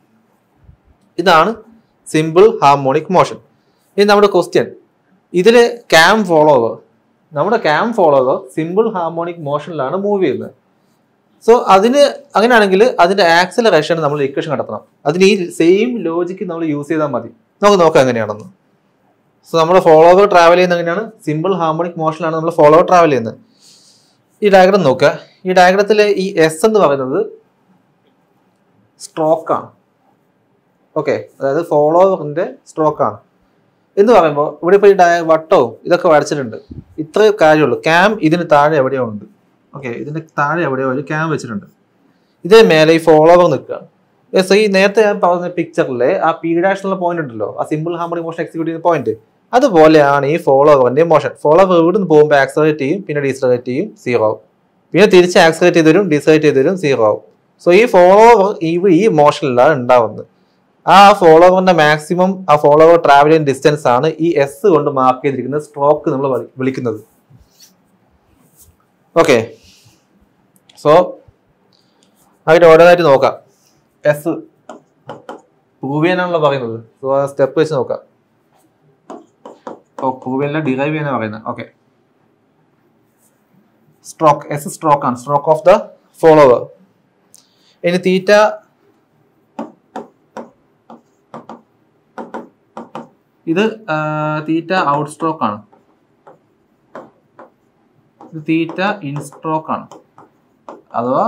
ഇതാണ് സിമ്പിൾ ഹാർമോണിക് മോഷൻ ഇനി നമ്മുടെ ക്വസ്റ്റ്യൻ ഇതിൽ ക്യാം ഫോളോവർ നമ്മുടെ ക്യാം ഫോളോവർ സിമ്പിൾ ഹാർമോണിക് മോഷനിലാണ് മൂവ് ചെയ്യുന്നത് സോ അതിന് അങ്ങനെയാണെങ്കിൽ അതിന്റെ ആക്സിലറേഷൻ നമ്മൾ ഇക്വേഷൻ കണ്ടെത്തണം അതിന് ഈ സെയിം ലോജിക്ക് നമ്മൾ യൂസ് ചെയ്താൽ മതി നമുക്ക് നോക്കാം എങ്ങനെയാണെന്ന് സോ നമ്മുടെ ഫോളോവർ ട്രാവൽ ചെയ്യുന്ന എങ്ങനെയാണ് സിമ്പിൾ ഹാർമോണിക് മോഷനിലാണ് നമ്മൾ ഫോളോവർ ട്രാവൽ ചെയ്യുന്നത് ഈ ഡയഗ്രം നോക്കുക ഈ ഡയഗ്രത്തിലെ ഈ എസ് എന്ന് പറയുന്നത് സ്ട്രോക്കാണ് ഓക്കെ അതായത് ഫോളോവറിന്റെ സ്ട്രോക്കാണ് എന്ന് പറയുമ്പോൾ ഇവിടെ ഇപ്പോൾ ഈ ഡയ വട്ടവും ഇതൊക്കെ വരച്ചിട്ടുണ്ട് ഇത്രേ കാര്യമുള്ളൂ ക്യാം ഇതിന് താഴെ എവിടെയോ ഉണ്ട് ഓക്കെ ഇതിന്റെ താഴെ എവിടെയോ ഒരു ക്യാം വെച്ചിട്ടുണ്ട് ഇതിന് മേലെ ഈ ഫോളോവർ നിൽക്കുകയാണ് സോ ഈ നേരത്തെ ഞാൻ പറഞ്ഞ പിക്ചറിലെ ആ പി ഡാഷ് എന്നുള്ള പോയിന്റ് ഉണ്ടല്ലോ ആ സിമ്പിൾ ഹാർമോണിക് മോഷൻ എക്സിക്യൂട്ട് ചെയ്യുന്ന പോയിന്റ് അതുപോലെയാണ് ഈ ഫോളോവറിന്റെ മോഷൻ ഫോളോവർ ഇവിടെ നിന്ന് പോകുമ്പോൾ ആക്സലേറ്റ് ചെയ്യും പിന്നെ ഡീസലേറ്റ് ചെയ്യും സീറോ ആവും പിന്നെ തിരിച്ച് ആക്സലേറ്റ് ചെയ്ത് വരും ഡീസലേറ്റ് ചെയ്ത് വരും സീറോ ആവും സോ ഈ ഫോളോവർ ഈ ഈ മോഷനിലാണ് ഉണ്ടാവുന്നത് ആ ഫോളോവറിന്റെ മാക്സിമം ആ ഫോളോവർ ട്രാവൽ ചെയ്യുന്ന ഡിസ്റ്റൻസ് ആണ് ഈ എസ് കൊണ്ട് മാർക്ക് ചെയ്തിരിക്കുന്ന സ്ട്രോക്ക് നമ്മൾ വിളിക്കുന്നത് ഓക്കെ സോ അതിന്റെ ഓരോന്നായിട്ട് നോക്കാം എസ് പ്രൂവ് ചെയ്യാനാണല്ലോ പറയുന്നത് സോ ആ സ്റ്റെപ്പ് വെച്ച് നോക്കാം ഓ പ്രൂവ് ചെയ്യാൻ ഡിറൈവ് ചെയ്യാനാണ് പറയുന്നത് ഓക്കെ സ്ട്രോക്ക് എസ് സ്ട്രോക്ക് ആണ് സ്ട്രോക്ക് ഓഫ് ദ ഫോളോവർ ഇനി തീറ്റ ഇത് തീറ്റ ഔട്ട് സ്ട്രോക്ക് ആണ് ഇത് തീറ്റ ഇൻ സ്ട്രോക്ക് ആണ് അഥവാ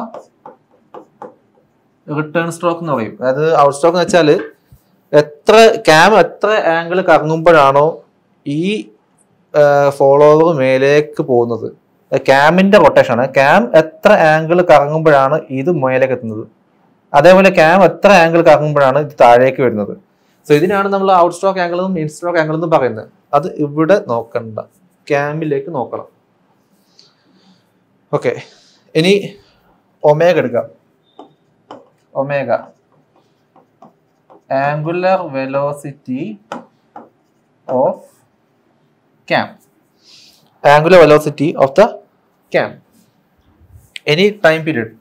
റിട്ടേൺ സ്ട്രോക്ക് എന്ന് പറയും അതായത് ഔട്ട് സ്ട്രോക്ക് എന്ന് വെച്ചാൽ എത്ര ക്യാം എത്ര ആംഗിൾ കറങ്ങുമ്പോഴാണോ ഈ ഫോളോവർ മേലേക്ക് പോകുന്നത് ക്യാമിന്റെ റൊട്ടേഷൻ ആണ് ക്യാം എത്ര ആംഗിൾ കറങ്ങുമ്പോഴാണ് ഇത് മേലേക്ക് എത്തുന്നത് അതേപോലെ ക്യാം എത്ര ആംഗിൾ കറങ്ങുമ്പോഴാണ് ഇത് താഴേക്ക് വരുന്നത് സോ ഇതിനാണ് നമ്മൾ ഔട്ട് സ്ട്രോക്ക് ആംഗിൾ എന്നും ഇൻ സ്ട്രോക്ക് ആംഗിൾ എന്നും പറയുന്നത് അത് ഇവിടെ നോക്കണ്ട ക്യാമിലേക്ക് നോക്കണം ഓക്കെ ഇനി ഒമേഗ എടുക്കാം omega angular velocity of cam angular velocity of the cam any time period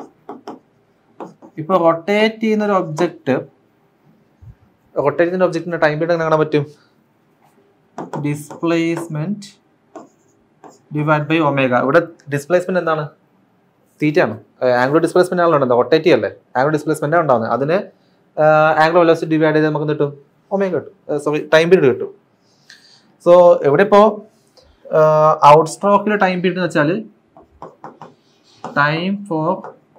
ഇപ്പൊ റൊട്ടേറ്റ് ചെയ്യുന്ന ഒരു ഒബ്ജക്റ്റ് റൊട്ടേറ്റ് ചെയ്യുന്ന ഒബ്ജക്റ്റിന്റെ ടൈം പീരീഡ് എങ്ങനെ കാണാൻ പറ്റും ഡിസ്പ്ലേസ്മെന്റ് ഡിവൈഡ് ബൈ ഒമേഗ ഇവിടെ ഡിസ്പ്ലേസ്മെന്റ് എന്താണ് തീറ്റ ആണ് ആംഗുലർ ഡിസ്പ്ലേസ്മെന്റ് ആണല്ലോ ഉണ്ടാകുന്നത് റൊട്ടേറ്റ് ചെയ്യല്ലേ ആംഗുലർ ഡിസ്പ്ലേസ്മെന്റ് ആണ് ഉണ്ടാകുന്നത് അതിന് ആംഗുലർ വെലോസിറ്റി ഡിവൈഡ് ചെയ്ത് നമുക്ക് എന്ത് കിട്ടും ഒമേഗ കിട്ടും സോറി ടൈം പീരീഡ് കിട്ടും സോ ഇവിടെ ഇപ്പോൾ ഔട്ട് സ്ട്രോക്കിലെ ടൈം പീരീഡ് എന്ന് വെച്ചാൽ ടൈം ഫോർ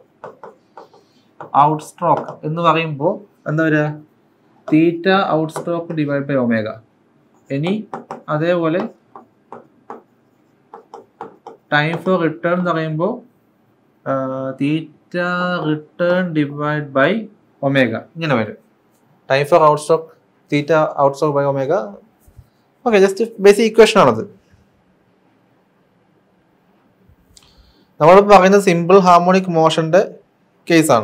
ഔട്ട് സ്ട്രോക്ക് എന്ന് പറയുമ്പോൾ എന്താ വരിക theta out stroke divide by omega ഇനി അതേപോലെ ടൈം ഫോർ റിട്ടേൺ എന്ന് പറയുമ്പോൾ theta return divide by omega ഇങ്ങനെ വരും time for out stroke theta out stroke by omega okay just basic equation ആണത് നമ്മളിപ്പോൾ പറയുന്നത് സിമ്പിൾ ഹാർമോണിക് മോഷന്റെ കേസാണ്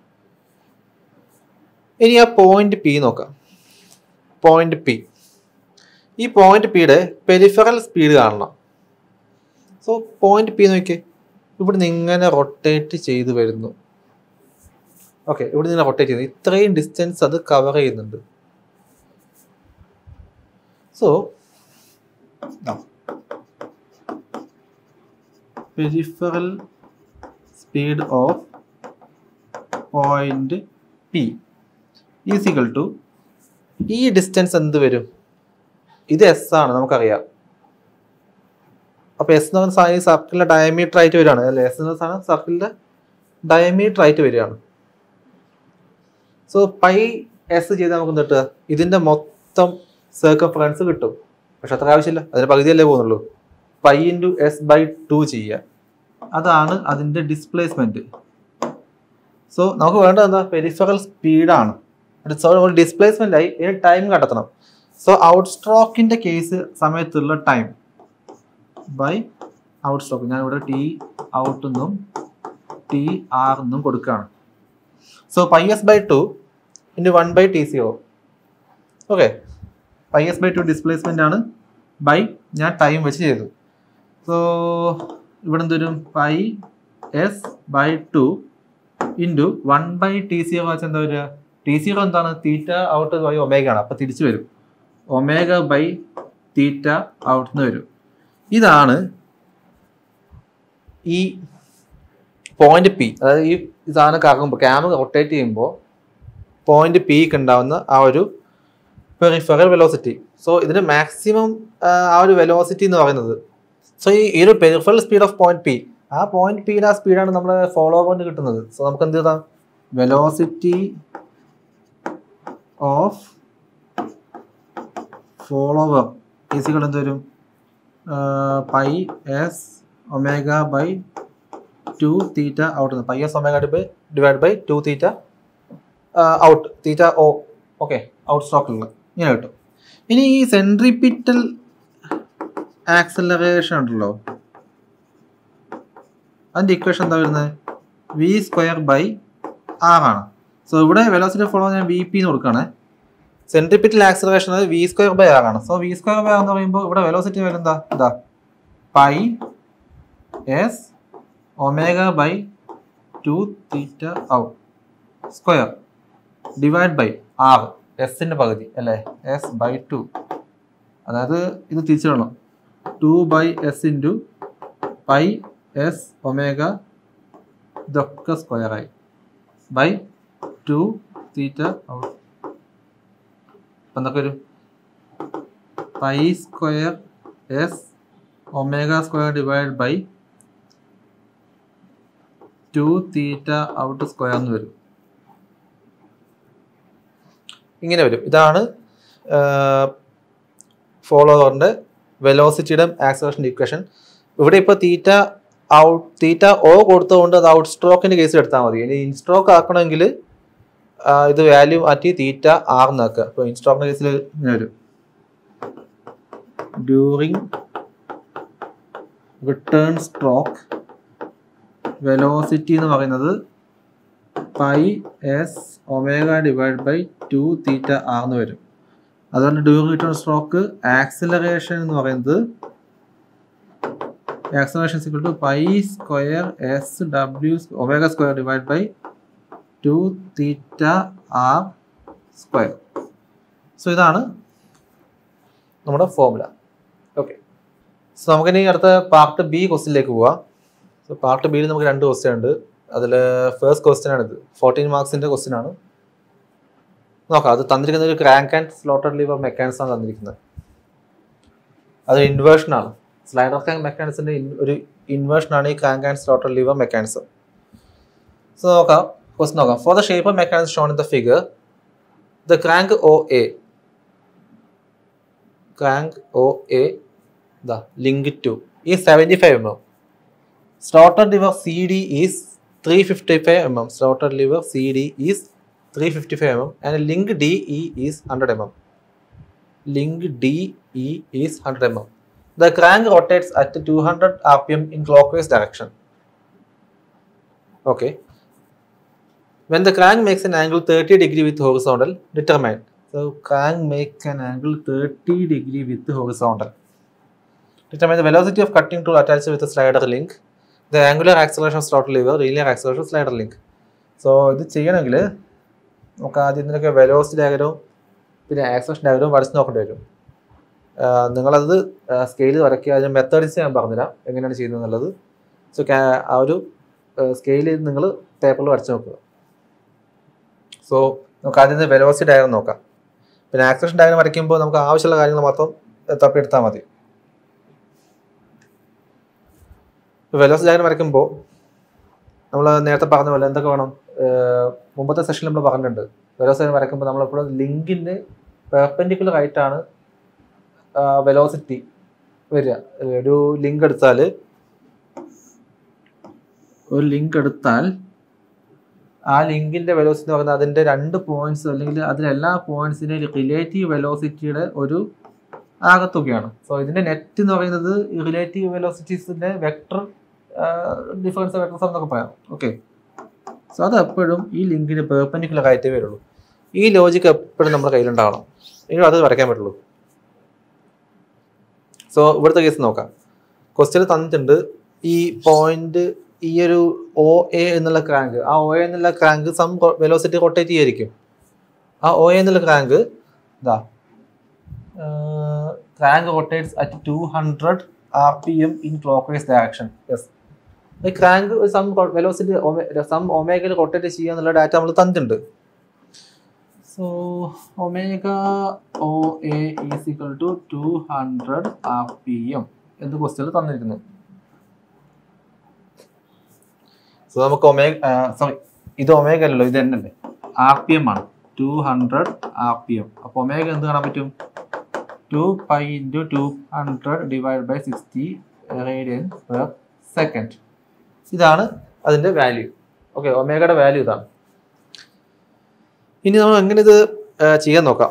ഇനി ആ പോയിന്റ് പി നോക്കാം പോയിന്റ് പി ഈ പോയിന്റ് പിയുടെ പെരിഫറൽ സ്പീഡ് കാണണം സോ പോയിന്റ് പി നോക്കിയേ ഇവിടുന്ന് ഇങ്ങനെ റൊട്ടേറ്റ് ചെയ്ത് വരുന്നു ഓക്കെ ഇവിടെ നിന്ന് റൊട്ടേറ്റ് ചെയ്യുന്നു ഇത്രയും ഡിസ്റ്റൻസ് അത് കവർ ചെയ്യുന്നുണ്ട് so peripheral speed of point P is equal to ഈ ഡിസ്റ്റൻസ് എന്ത് വരും ഇത് എസ് ആണ് നമുക്കറിയാം അപ്പൊ എസ് എന്ന് പറയുന്ന സാധനം ഈ സർക്കിളിന്റെ ഡയമീറ്റർ ആയിട്ട് വരികയാണ് അല്ലെ എസ് എന്ന സാധനം സർക്കിളിന്റെ ഡയമീറ്റർ ആയിട്ട് വരികയാണ് സോ പൈ എസ് ചെയ്താൽ നമുക്ക് എന്ത് കിട്ടുക ഇതിന്റെ മൊത്തം സർക്കംഫറൻസ് കിട്ടും പക്ഷെ അത്ര ആവശ്യമില്ല അതിന്റെ പകുതിയല്ലേ പോകുന്നുള്ളൂ pi into S by two ചെയ്യുക അതാണ് അതിന്റെ ഡിസ്പ്ലേസ്മെന്റ് സോ നമുക്ക് വേണ്ടത് എന്താ പെരിഫറൽ സ്പീഡാണ് സോ ഡിസ്പ്ലേസ്മെന്റ് ആയി ഇനി ടൈം കണ്ടെത്തണം സോ ഔട്ട് സ്ട്രോക്കിന്റെ കേസ് സമയത്തുള്ള ടൈം ബൈ ഔട്ട് സ്ട്രോക്ക് ഞാൻ ഇവിടെ ടി ഔട്ട് എന്നും ടി ആർ എന്നും കൊടുക്കുകയാണ് so pi S by two into one by T C O okay pi S by two displacement ആണ് ബൈ ഞാൻ ടൈം വെച്ച് ചെയ്തു സോ ഇവിടെ എന്തോരും pi S by two into one by T C O വെച്ചാൽ എന്താ വരിക ടി സി ഒ എന്താണ് തീറ്റ ഔട്ട് ബൈ ഒമേഗ ആണ് അപ്പോൾ തിരിച്ചു വരും ഒമേഗ ബൈ തീറ്റ ഔട്ട് നിന്ന് വരും ഇതാണ് ഈ പോയിന്റ് പി അതായത് ഈ സാധനം കറങ്ങുമ്പോൾ ക്യാമ റൊട്ടേറ്റ് ചെയ്യുമ്പോൾ പോയിന്റ് പിക്ക് ഉണ്ടാവുന്ന ആ ഒരു പെറിഫറൽ വെലോസിറ്റി സോ ഇതിന്റെ മാക്സിമം ആ ഒരു വെലോസിറ്റി എന്ന് പറയുന്നത് സോ ഈ ഈ ഒരു peripheral speed of point P ആ പോയിന്റ് പിയുടെ ആ സ്പീഡാണ് നമ്മൾ ഫോളോ കൊണ്ട് കിട്ടുന്നത് സോ നമുക്ക് എന്ത് ചെയ്താം വെലോസിറ്റി ഓഫ് ഫോളോവർ ഈസികൾ എന്ത് വരും pi S omega by two theta out pi S omega by divide by two theta out theta O okay out സ്ട്രോക്കിലുള്ള ഇങ്ങനെ കിട്ടും ഇനി ഈ സെൻട്രിപിറ്റൽ ആക്സലറേഷൻ ഉണ്ടല്ലോ അതിൻ്റെ ഇക്വേഷൻ എന്താ വരുന്നത് വി സ്ക്വയർ ബൈ ആർ ആണ് സോ ഇവിടെ വെലോസിറ്റി ഫോളോ ഞാൻ വി പി എന്ന് കൊടുക്കുകയാണ് സെൻട്രിപിറ്റൽ ആക്സലറേഷൻ അത് വി സ്ക്വയർ ബൈ ആർ ആണ് so V square by R എന്ന് പറയുമ്പോൾ ഇവിടെ വെലോസിറ്റി വരും എന്താ ഇതാ pi S omega by two theta out square divide by R എസിൻ്റെ പകുതി അല്ലേ എസ് ബൈ ടു അതായത് ഇത് തിരിച്ചിടണം two by S into pi S omega ഇതൊക്കെ സ്ക്വയറായി ബൈ ടു തീറ്റ ഔട്ട് അപ്പം എന്തൊക്കെ വരും pi square S omega square divide by two theta out square എന്ന് വരും ഇങ്ങനെ വരും ഇതാണ് ഫോളോവറിൻ്റെ വെലോസിറ്റിയുടെ ആക്സലേഷൻ്റെ ഇക്വേഷൻ ഇവിടെ ഇപ്പോൾ തീറ്റ ഔട്ട് തീറ്റ ഓ കൊടുത്തുകൊണ്ട് അത് ഔട്ട് സ്ട്രോക്കിൻ്റെ കേസിൽ എടുത്താൽ മതി ഇനി ഇൻ സ്ട്രോക്ക് ആക്കണമെങ്കിൽ ആ, ഇത് വാല്യൂ മാറ്റി തീറ്റ ആർ എന്നാക്കുക അപ്പോൾ ഇൻ സ്ട്രോക്കിൻ്റെ കേസിൽ ഇങ്ങനെ വരും ഡ്യൂറിങ് റിട്ടേൺ സ്ട്രോക്ക് വെലോസിറ്റി എന്ന് പറയുന്നത് pi S omega divide by two theta R എന്ന് വരും അതുകൊണ്ട് ഡ്യൂറിങ് റിട്ടേൺ സ്ട്രോക്ക് ആക്സിലറേഷൻ എന്ന് പറയുന്നത് acceleration is equal to pi square S W omega square divide by two theta R square so ഇതാണ് നമ്മുടെ formula okay so നമുക്കിനി അടുത്ത part B ക്വസ്റ്റിനിലേക്ക് പോവാം സോ പാർട്ട് ബിയിൽ നമുക്ക് രണ്ട് ക്വസ്റ്റ്യൻ ഉണ്ട് അതിൽ ഫസ്റ്റ് ക്വസ്റ്റ്യൻ ആണ് ഇത് ഫോർട്ടീൻ മാർക്സിന്റെ ക്വസ്റ്റ്യൻ ആണ് നോക്കാം അത് തന്നിരിക്കുന്നത് ഒരു crank and slotter lever mechanism ആണ് തന്നിരിക്കുന്നത് അത് ഇൻവേർഷൻ ആണ് സ്ലൈഡർ ക്രാങ്ക് മെക്കാനിസത്തിന്റെ ഒരു ഇൻവേർഷൻ ആണ് ഈ crank and slotter lever mechanism so നോക്കാം ക്വസ്റ്റ്യൻ നോക്കാം for the shape of mechanism shown in the figure the crank O A crank O A the link to ഈ seventy five M M slaughter liver CD is 355 mm. Slaughter liver CD is 355 mm and link DE is 100 mm. Link DE is 100 mm. The crank rotates at 200 rpm in clockwise direction. Okay. When the crank makes an angle 30 degree with horizontal, determine. So crank make an angle 30 degree with horizontal. Determine the velocity of cutting tool attached with a slider link. The angular acceleration slot lever linear acceleration slider link so ഇത് ചെയ്യണമെങ്കിൽ നമുക്ക് ആദ്യം ഇതിനൊക്കെ velocity ഡയഗ്രവും പിന്നെ acceleration ഡയഗ്രവും വരച്ച് നോക്കേണ്ടി വരും ആഹ് നിങ്ങളത് സ്കെയിൽ വരയ്ക്കുക അതിന് മെത്തേഡ്സ് ഞാൻ പറഞ്ഞുതരാം എങ്ങനെയാണ് ചെയ്യുന്നത് എന്നുള്ളത് സോ ആ ഒരു സ്കെയിൽ നിങ്ങൾ പേപ്പറിൽ വരച്ച് നോക്കുക സോ നമുക്ക് ആദ്യം വെലോസിറ്റി ഡയഗ്രം നോക്കാം പിന്നെ ആക്സലേഷൻ ഡയഗ്രം വരയ്ക്കുമ്പോൾ നമുക്ക് ആവശ്യമുള്ള കാര്യങ്ങൾ മാത്രം തപ്പിയെടുത്താൽ മതി വെലോസിറ്റി ഡയഗ്രം വരയ്ക്കുമ്പോൾ നമ്മൾ നേരത്തെ പറഞ്ഞ പോലെ എന്തൊക്കെ വേണം ഏർ മുമ്പത്തെ സെഷനിൽ നമ്മൾ പറഞ്ഞിട്ടുണ്ട് വെലോസിറ്റി വരയ്ക്കുമ്പോൾ നമ്മളെപ്പോഴും ലിങ്കിന് പെർപെൻഡിക്കുലർ ആയിട്ടാണ് വെലോസിറ്റി വരിക ഒരു ലിങ്ക് എടുത്താൽ ഒരു ലിങ്ക് എടുത്താൽ ആ ലിങ്കിന്റെ വെലോസിറ്റി എന്ന് പറയുന്നത് അതിന്റെ രണ്ട് പോയിന്റ്സ് അല്ലെങ്കിൽ അതിലെല്ലാ പോയിന്റ്സിന്റെ റിലേറ്റീവ് വെലോസിറ്റിയുടെ ഒരു ആകത്തുകയാണ് സോ ഇതിന്റെ നെറ്റ് എന്ന് പറയുന്നത് റിലേറ്റീവ് വെലോസിറ്റീസിന്റെ വെക്ടർ ഡിഫറൻസ് വെക്ടർ സം എന്നൊക്കെ പറയാം ഓക്കെ സോ അത് എപ്പോഴും ഈ ലിങ്കിന് പെർപ്പൻഡിക്കുലർ ആയിട്ടേ വരുള്ളൂ ഈ ലോജിക്ക് എപ്പോഴും നമ്മുടെ കയ്യിലുണ്ടാവണം എങ്കിലും അത് വരയ്ക്കാൻ പറ്റുള്ളൂ സോ ഇവിടുത്തെ കേസ് നോക്കാം ക്വസ്റ്റ്യൻ തന്നിട്ടുണ്ട് ഈ പോയിന്റ് ഈ ഒരു ഒ എ എന്നുള്ള ക്രാങ്ക് ആ ഒ എ എന്നുള്ള ക്രാങ്ക് സം വെലോസിറ്റി റൊട്ടേറ്റ് ചെയ്യായിരിക്കും ആ ഒ എ എന്നുള്ള ക്രാങ്ക് ഇതാ crank rotates at two hundred R P M in clockwise direction yes ഈ ക്രാങ്ക് സം വെലോസിറ്റി സം ഒമേഗയിൽ റൊട്ടേറ്റ് ചെയ്യുക എന്നുള്ള ഡാറ്റ നമ്മൾ തന്നിട്ടുണ്ട് so omega O A is equal to two hundred R P M എന്ന് question തന്നിരിക്കുന്നു so നമുക്ക് omega sorry ഇത് ഒമേഗ അല്ലല്ലോ ഇത് എന്നല്ലേ ആർ പി എം ആണ് two hundred R P M അപ്പോൾ ഒമേഗ എന്ത് കാണാൻ പറ്റും two pi into two hundred divide by sixty radian per second ഇതാണ് അതിൻ്റെ വാല്യൂ ഓക്കെ ഒമേഗയുടെ വാല്യൂ ഇതാണ് ഇനി നമ്മൾ എങ്ങനെ ഇത് ആ, ചെയ്യാൻ നോക്കാം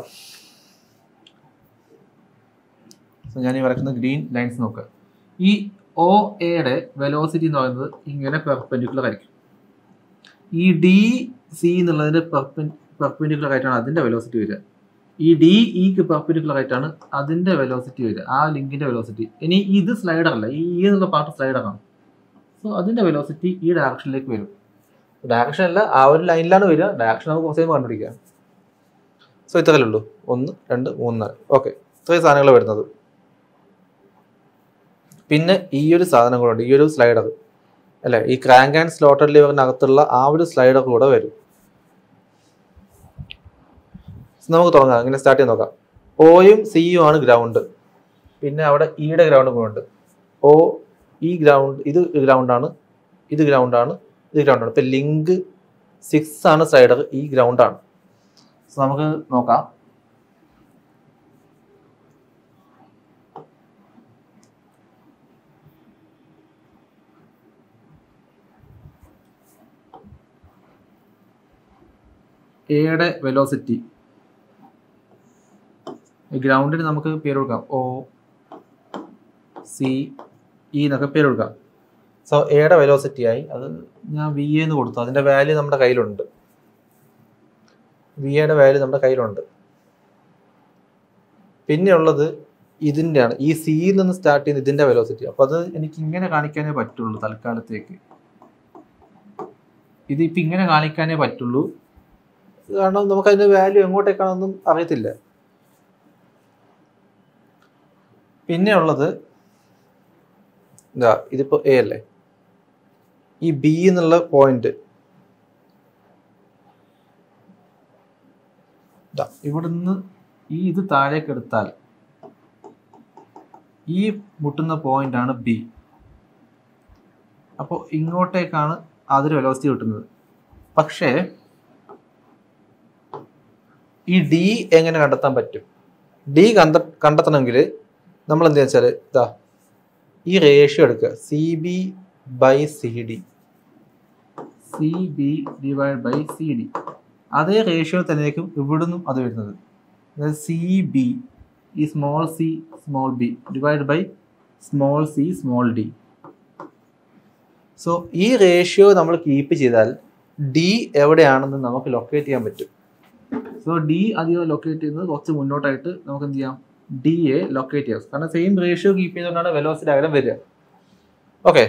So, ഞാൻ ഈ വരക്കുന്ന ഗ്രീൻ ലൈൻസ് നോക്കുക ഈ ഒ എയുടെ വെലോസിറ്റി എന്ന് പറയുന്നത് ഇങ്ങനെ പെർപെൻഡിക്കുലർ ആയിരിക്കും ഈ ഡി സി എന്നുള്ളതിന്റെ പെർപെൻഡിക്കുലർ ആയിട്ടാണ് അതിന്റെ വെലോസിറ്റി വരിക ഈ ഡി ഇക്ക് പെർപെൻഡിക്കുലർ ആയിട്ടാണ് അതിന്റെ വെലോസിറ്റി വരിക ആ ലിങ്കിന്റെ വെലോസിറ്റി ഇനി ഇത് സ്ലൈഡർ അല്ല ഈ ഇ എന്നുള്ള പാർട്ട് സ്ലൈഡറാണ് സോ അതിന്റെ വെലോസിറ്റി ഈ ഡയറക്ഷനിലേക്ക് വരും ഡയറക്ഷൻ അല്ല ആ ഒരു ലൈനിലാണ് വരിക ഡയറക്ഷൻ നമുക്ക് കുറച്ച് കഴിയുമ്പോൾ കണ്ടുപിടിക്കാം സോ ഇത്രയല്ലേ ഉള്ളൂ ഒന്ന് രണ്ട് മൂന്ന് നാല് ഓക്കെ ഇത്രയും സാധനങ്ങൾ വരുന്നത് പിന്നെ ഈ ഒരു സാധനം കൂടെ ഉണ്ട് ഈ ഒരു സ്ലൈഡർ അല്ലെ ഈ ക്രാങ്ക് ആൻഡ് സ്ലോട്ടർ ലിവറിനകത്തുള്ള ആ ഒരു സ്ലൈഡർ കൂടെ വരും നമുക്ക് തുടങ്ങാം അങ്ങനെ സ്റ്റാർട്ട് ചെയ്ത് നോക്കാം ഓയും സിയും ആണ് ഗ്രൗണ്ട് പിന്നെ അവിടെ ഇയുടെ ഗ്രൗണ്ട് കൂടെ ഉണ്ട് ഓ ഈ ഗ്രൗണ്ട് ഇത് ഗ്രൗണ്ടാണ് ഇത് ഗ്രൗണ്ടാണ് ഇത് ഗ്രൗണ്ടാണ് ഇപ്പം ലിങ്ക് സിക്സ് ആണ് സ്ലൈഡർ ഈ ഗ്രൗണ്ടാണ് സോ നമുക്ക് നോക്കാം എയുടെ വെലോസിറ്റി ഗ്രൗണ്ടിന് നമുക്ക് പേര് കൊടുക്കാം ഒ സി ഇ എന്നൊക്കെ പേര് കൊടുക്കാം സോ എയുടെ വെലോസിറ്റി ആയി അത് ഞാൻ വി എന്ന് കൊടുത്തു അതിന്റെ വാല്യൂ നമ്മുടെ കയ്യിലുണ്ട് വി എയുടെ വാല്യൂ നമ്മുടെ കയ്യിലുണ്ട് പിന്നെ ഉള്ളത് ഇതിൻ്റെയാണ് ഈ സിയിൽ നിന്ന് സ്റ്റാർട്ട് ചെയ്യുന്ന ഇതിന്റെ വെലോസിറ്റി അപ്പോൾ അത് എനിക്ക് ഇങ്ങനെ കാണിക്കാനേ പറ്റുള്ളൂ തൽക്കാലത്തേക്ക് ഇതിപ്പോൾ ഇങ്ങനെ കാണിക്കാനേ പറ്റുള്ളൂ കാരണം നമുക്ക് അതിന്റെ വാല്യൂ എങ്ങോട്ടേക്കാണെന്നും അറിയത്തില്ല പിന്നെ ഉള്ളത് ഇതാ ഇതിപ്പോ എ അല്ലേ ഈ ബി എന്നുള്ള പോയിന്റ് ഇവിടുന്ന് ഈ ഇത് താഴേക്ക് എടുത്താൽ ഈ മുട്ടുന്ന പോയിന്റ് ആണ് ബി അപ്പോൾ ഇങ്ങോട്ടേക്കാണ് അതിന് വെലോസിറ്റി കിട്ടുന്നത് പക്ഷേ ഈ ഡി എങ്ങനെ കണ്ടെത്താൻ പറ്റും ഡി കണ്ട കണ്ടെത്തണമെങ്കിൽ നമ്മൾ എന്താ വെച്ചാൽ ഇതാ ഈ റേഷ്യോ എടുക്കുക C B by C D C B divide by C D അതേ റേഷ്യോ തന്നെയായിരിക്കും ഇവിടുന്നും അത് വരുന്നത് സി ബി ഈ small C small B divide by small C small D so ഈ റേഷ്യോ നമ്മൾ കീപ്പ് ചെയ്താൽ ഡി എവിടെയാണെന്ന് നമുക്ക് ലൊക്കേറ്റ് ചെയ്യാൻ പറ്റും സോ ഡി അധികം ലൊക്കേറ്റ് ചെയ്യുന്നത് കുറച്ച് മുന്നോട്ടായിട്ട് നമുക്ക് എന്ത് ചെയ്യാം ഡി എ ലൊക്കേറ്റ് ചെയ്യാം കാരണം സെയിം റേഷ്യോ കീപ്പ് ചെയ്തുകൊണ്ടാണ് വെലോസിറ്റി അകലം വരിക ഓക്കെ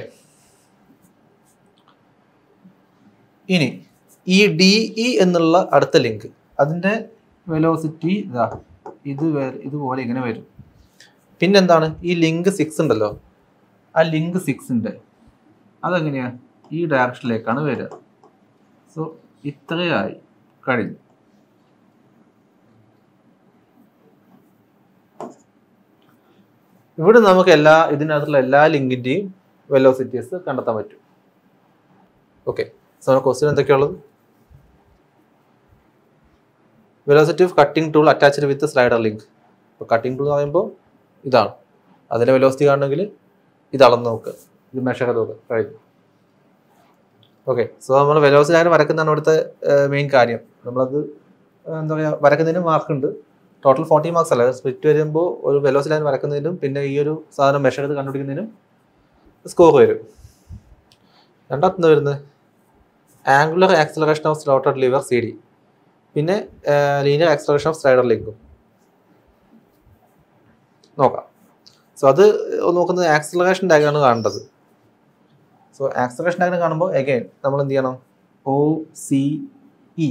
ഇനി ഈ ഡി ഇ എന്നുള്ള അടുത്ത ലിങ്ക് അതിന്റെ വെലോസിറ്റി ഇതാ ഇത് വേ- ഇതുപോലെ ഇങ്ങനെ വരും പിന്നെന്താണ് ഈ ലിങ്ക് സിക്സ് ഉണ്ടല്ലോ ആ ലിങ്ക് സിക്സിന്റെ അതെങ്ങനെയാ ഈ ഡയറക്ഷനിലേക്കാണ് വരിക സോ ഇത്രയായി കഴിഞ്ഞു ഇവിടെ നമുക്ക് എല്ലാ ഇതിനകത്തുള്ള എല്ലാ ലിങ്കിന്റെയും വെലോസിറ്റീസ് കണ്ടെത്താൻ പറ്റും ഓക്കെ സോ ക്വസ്റ്റ്യൻ എന്തൊക്കെയുള്ളത് velocity of cutting tool attached with slider link ഇപ്പോൾ കട്ടിംഗ് ടൂൾ എന്ന് പറയുമ്പോൾ ഇതാണ് അതിന്റെ വെലോസിറ്റി കാണണമെങ്കിൽ ഇത് അളന്ന് നോക്കുക ഇത് മെഷർ ചെയ്ത് നോക്കുക കഴിഞ്ഞു ഓക്കെ സോ നമ്മൾ വെലോസിറ്റി ആയിട്ട് വരക്കുന്നതാണ് ഇവിടുത്തെ മെയിൻ കാര്യം നമ്മളത് ഏഹ്, എന്താ പറയുക വരക്കുന്നതിന് മാർക്ക് ഉണ്ട് ടോട്ടൽ ഫോർട്ടി മാർക്സ് അല്ല സ്പ്ലിറ്റ് വരുമ്പോൾ ഒരു വെലോസി ലൈൻ വരക്കുന്നതിനും പിന്നെ ഈ ഒരു സാധനം മെഷർ ചെയ്ത് കണ്ടുപിടിക്കുന്നതിനും സ്കോർ വരും രണ്ടാമത്തെ വരുന്നത് angular acceleration of slotted lever C D പിന്നെ ലീനിയർ ആക്സലറേഷൻ ഓഫ് സ്ലൈഡർ ലിങ്കും നോക്കാം സോ അത് നോക്കുന്നത് ആക്സലറേഷൻ ഡയഗ്രാണ് കാണേണ്ടത് സോ ആക്സലറേഷൻ ഡയഗ്രാം കാണുമ്പോൾ എഗൈൻ നമ്മൾ എന്ത് ചെയ്യണം O C E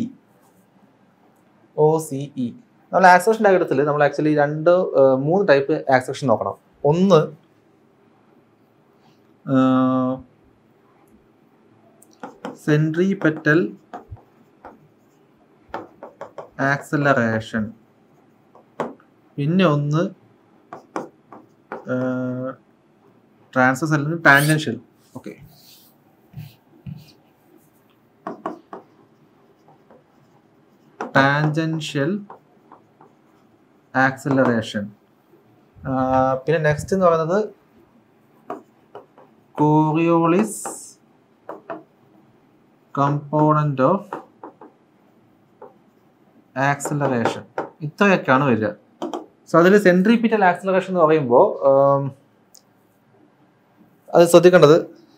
O C E നമ്മൾ ആക്സലേഷൻ ഡയഗ്രത്തിൽ നമ്മൾ ആക്ച്വലി രണ്ട് ഏഹ്, മൂന്ന് ടൈപ്പ് ആക്സലേഷൻ നോക്കണം ഒന്ന് സെൻട്രി പെറ്റൽ ആക്സലറേഷൻ പിന്നെ ഒന്ന് ട്രാൻസ്ഫർ അല്ലെങ്കിൽ ടാൻജൻഷ്യൽ ഓക്കെ ടാൻജൻഷ്യൽ ആക്സലറേഷൻ പിന്നെ നെക്സ്റ്റ് എന്ന് പറയുന്നത് കോറിയോളിസ് കമ്പോണന്റ് ഓഫ് ആക്സിലറേഷൻ ഇത്രയൊക്കെയാണ് വരിക സോ അതിൽ സെൻട്രിപിറ്റൽ ആക്സിലറേഷൻ എന്ന് പറയുമ്പോൾ അത് ശ്രദ്ധിക്കേണ്ടത്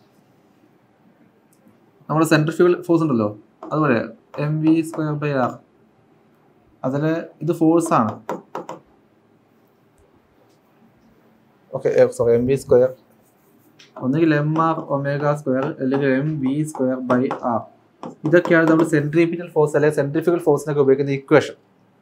നമ്മുടെ സെൻട്രിഫ്യൂഗൽ ഫോഴ്സ് ഉണ്ടല്ലോ അതുപോലെ M V square by R അതിൽ ഇത് ഫോഴ്സ് ആണ് okay sorry M V square ഒന്നുകിൽ എം ആർ ഒമേഗ സ്ക്വയർ അല്ലെങ്കിൽ M V square by R ഇതൊക്കെയാണ് നമ്മൾ സെൻട്രിപിറ്റൽ ഫോഴ്സ് അല്ലെങ്കിൽ സെൻട്രിഫ്യൂഗൽ ഫോഴ്സിനൊക്കെ ഉപയോഗിക്കുന്ന ഇക്വേഷൻ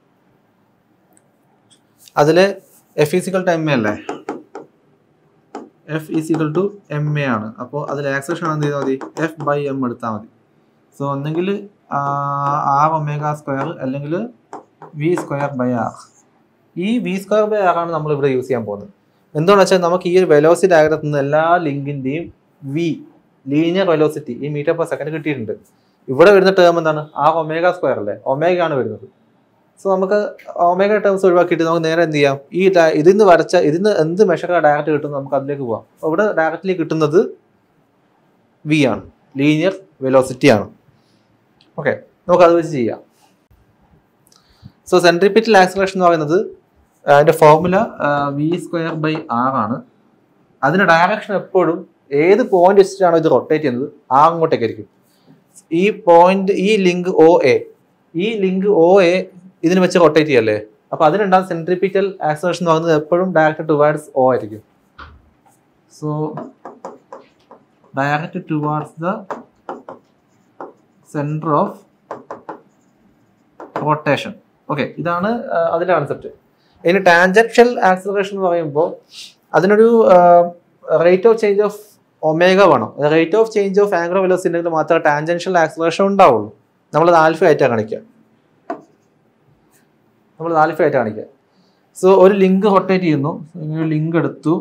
അതിൽ F is equal to M A അല്ലേ F is equal to M A ആണ് അപ്പോൾ അതിൽ ആക്സേഷൻ എന്ത് ചെയ്താൽ മതി എഫ് ബൈ എം എടുത്താൽ മതി സോ ഒന്നെങ്കിൽ ആർ ഒമേഗ സ്ക്വയർ അല്ലെങ്കിൽ വി സ്ക്വയർ ബൈ ആർ ഈ വി സ്ക്വയർ ബൈ ആർ ആണ് നമ്മൾ ഇവിടെ യൂസ് ചെയ്യാൻ പോകുന്നത് എന്തുകൊണ്ടെന്ന് വെച്ചാൽ നമുക്ക് ഈ ഒരു വെലോസിറ്റി ഡയഗ്രത്തിൽ നിന്ന് എല്ലാ ലിങ്കിന്റെയും വി ലീനിയർ വെലോസിറ്റി ഈ മീറ്റർ പെർ സെക്കൻഡ് കിട്ടിയിട്ടുണ്ട് ഇവിടെ വരുന്ന ടേം എന്താണ് ആ ഒമേഗ സ്ക്വയർ അല്ലേ ഒമേഗ ആണ് വരുന്നത് സോ നമുക്ക് ഒമേഗ ടേംസ് ഒഴിവാക്കിയിട്ട് നമുക്ക് നേരെ എന്ത് ചെയ്യാം ഈ ഡയ- ഇതിന്ന് വരച്ച ഇതിന്ന് എന്ത് മെഷർ ഡയറക്റ്റ് കിട്ടും നമുക്ക് അതിലേക്ക് പോവാം അപ്പോൾ ഇവിടെ ഡയറക്റ്റ്ലി കിട്ടുന്നത് വി ആണ് ലീനിയർ വെലോസിറ്റി ആണ് ഓക്കെ നമുക്ക് അത് വെച്ച് ചെയ്യാം സോ സെൻട്രിപിറ്റൽ ആക്സലേഷൻ എന്ന് പറയുന്നത് ആ, അതിന്റെ formula V square by R ആണ് അതിന്റെ ഡയറക്ഷൻ എപ്പോഴും ഏത് പോയിന്റ് വെച്ചിട്ടാണോ ഇത് റൊട്ടേറ്റ് ചെയ്യുന്നത് ആ അങ്ങോട്ടേക്കായിരിക്കും ഈ പോയിന്റ് ഈ ലിങ്ക് ഒ എ ഈ ലിങ്ക് ഒ എ ഇതിന് വെച്ച് റൊട്ടേറ്റ് ചെയ്യല്ലേ അപ്പൊ അതിനുണ്ടാകുന്ന സെൻട്രിപിറ്റൽ ആക്സലേഷൻ എന്ന് പറയുന്നത് എപ്പോഴും ഡയറക്റ്റ് ടുവാർഡ്സ് ഒ ആയിരിക്കും so direct towards the centre of rotation okay ഇതാണ് ആ, അതിന്റെ കൺസെപ്റ്റ് ഇനി ടാൻജൻഷ്യൽ ആക്സലറേഷൻ എന്ന് പറയുമ്പോൾ അതിനൊരു rate of change of omega വേണം rate of change of angular velocity ഉണ്ടെങ്കിൽ മാത്രമേ ടാൻജൻഷ്യൽ ആക്സലറേഷൻ ഉണ്ടാവുള്ളൂ നമ്മൾ ആൽഫ ആയിട്ടാണ് കാണിക്കുക നമ്മൾ ആൽഫ ആയിട്ട് കാണിക്കുക സോ ഒരു ലിങ്ക് റൊട്ടേറ്റ് ചെയ്യുന്നു ഇങ്ങനെ ഒരു ലിങ്ക് എടുത്തു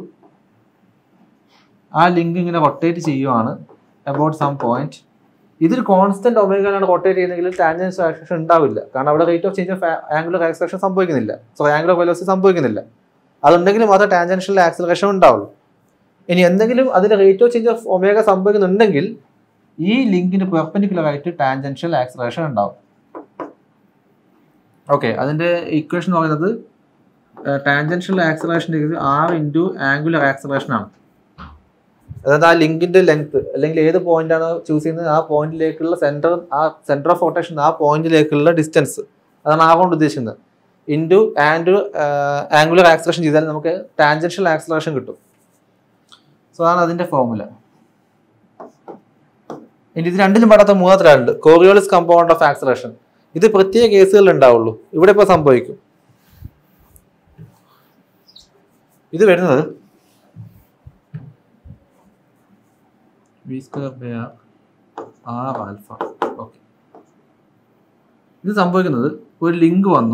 ആ ലിങ്ക് ഇങ്ങനെ റൊട്ടേറ്റ് ചെയ്യുവാണ് അബൌട്ട് സം പോയിന്റ് ഇതൊരു കോൺസ്റ്റന്റ് ഒമേഗയിലാണ് റൊട്ടേറ്റ് ചെയ്യുന്നതെങ്കിൽ ടാൻജൻസ് ആക്സേഷൻ ഉണ്ടാവില്ല കാരണം അവിടെ rate of change of angular acceleration സംഭവിക്കുന്നില്ല സോ ആംഗുലർ വെലോസിറ്റി സംഭവിക്കുന്നില്ല അതുണ്ടെങ്കിൽ മാത്രമേ ടാൻജൻഷ്യൽ ആക്സലറേഷൻ ഉണ്ടാവുള്ളൂ ഇനി എന്തെങ്കിലും അതിന്റെ rate of change of omega സംഭവിക്കുന്നുണ്ടെങ്കിൽ ഈ ലിങ്കിന് പെർപെൻഡിക്കുലർ ആയിട്ട് ടാൻജൻഷ്യൽ ആക്സലറേഷൻ ഉണ്ടാവും ഓക്കെ അതിന്റെ ഇക്വേഷൻ എന്ന് പറയുന്നത് tangential acceleration R into angular acceleration ആണ് അതായത് ആ ലിങ്കിന്റെ ലെങ്ത് അല്ലെങ്കിൽ ഏത് പോയിന്റ് ആണ് ചൂസ് ചെയ്യുന്നത് ആ പോയിന്റിലേക്കുള്ള സെന്റർ ആ സെന്റർ ഓഫ് റൊട്ടേഷൻ ആ പോയിന്റിലേക്കുള്ള ഡിസ്റ്റൻസ് അതാണ് ആ കൊണ്ട് ഉദ്ദേശിക്കുന്നത് ഇൻറ്റു ആൻഡ് ആംഗുലർ ആക്സലേഷൻ ചെയ്താൽ നമുക്ക് ടാൻജൻഷ്യൽ ആക്സലേഷൻ കിട്ടും സോ അതാണ് അതിന്റെ ഫോർമുല ഇനി ഇത് രണ്ടിലും പെടാത്ത മൂന്നാമത്തെ കോറിയോളിസ് കമ്പൗണ്ട് ഓഫ് ആക്സലേഷൻ ഇത് പ്രത്യേക കേസുകളിൽ ഉണ്ടാവുള്ളൂ ഇവിടെ ഇപ്പോൾ സംഭവിക്കും ഇത് വരുന്നത് V square by R R alpha okay ഇത് സംഭവിക്കുന്നത് ഒരു ലിങ്ക് വന്നു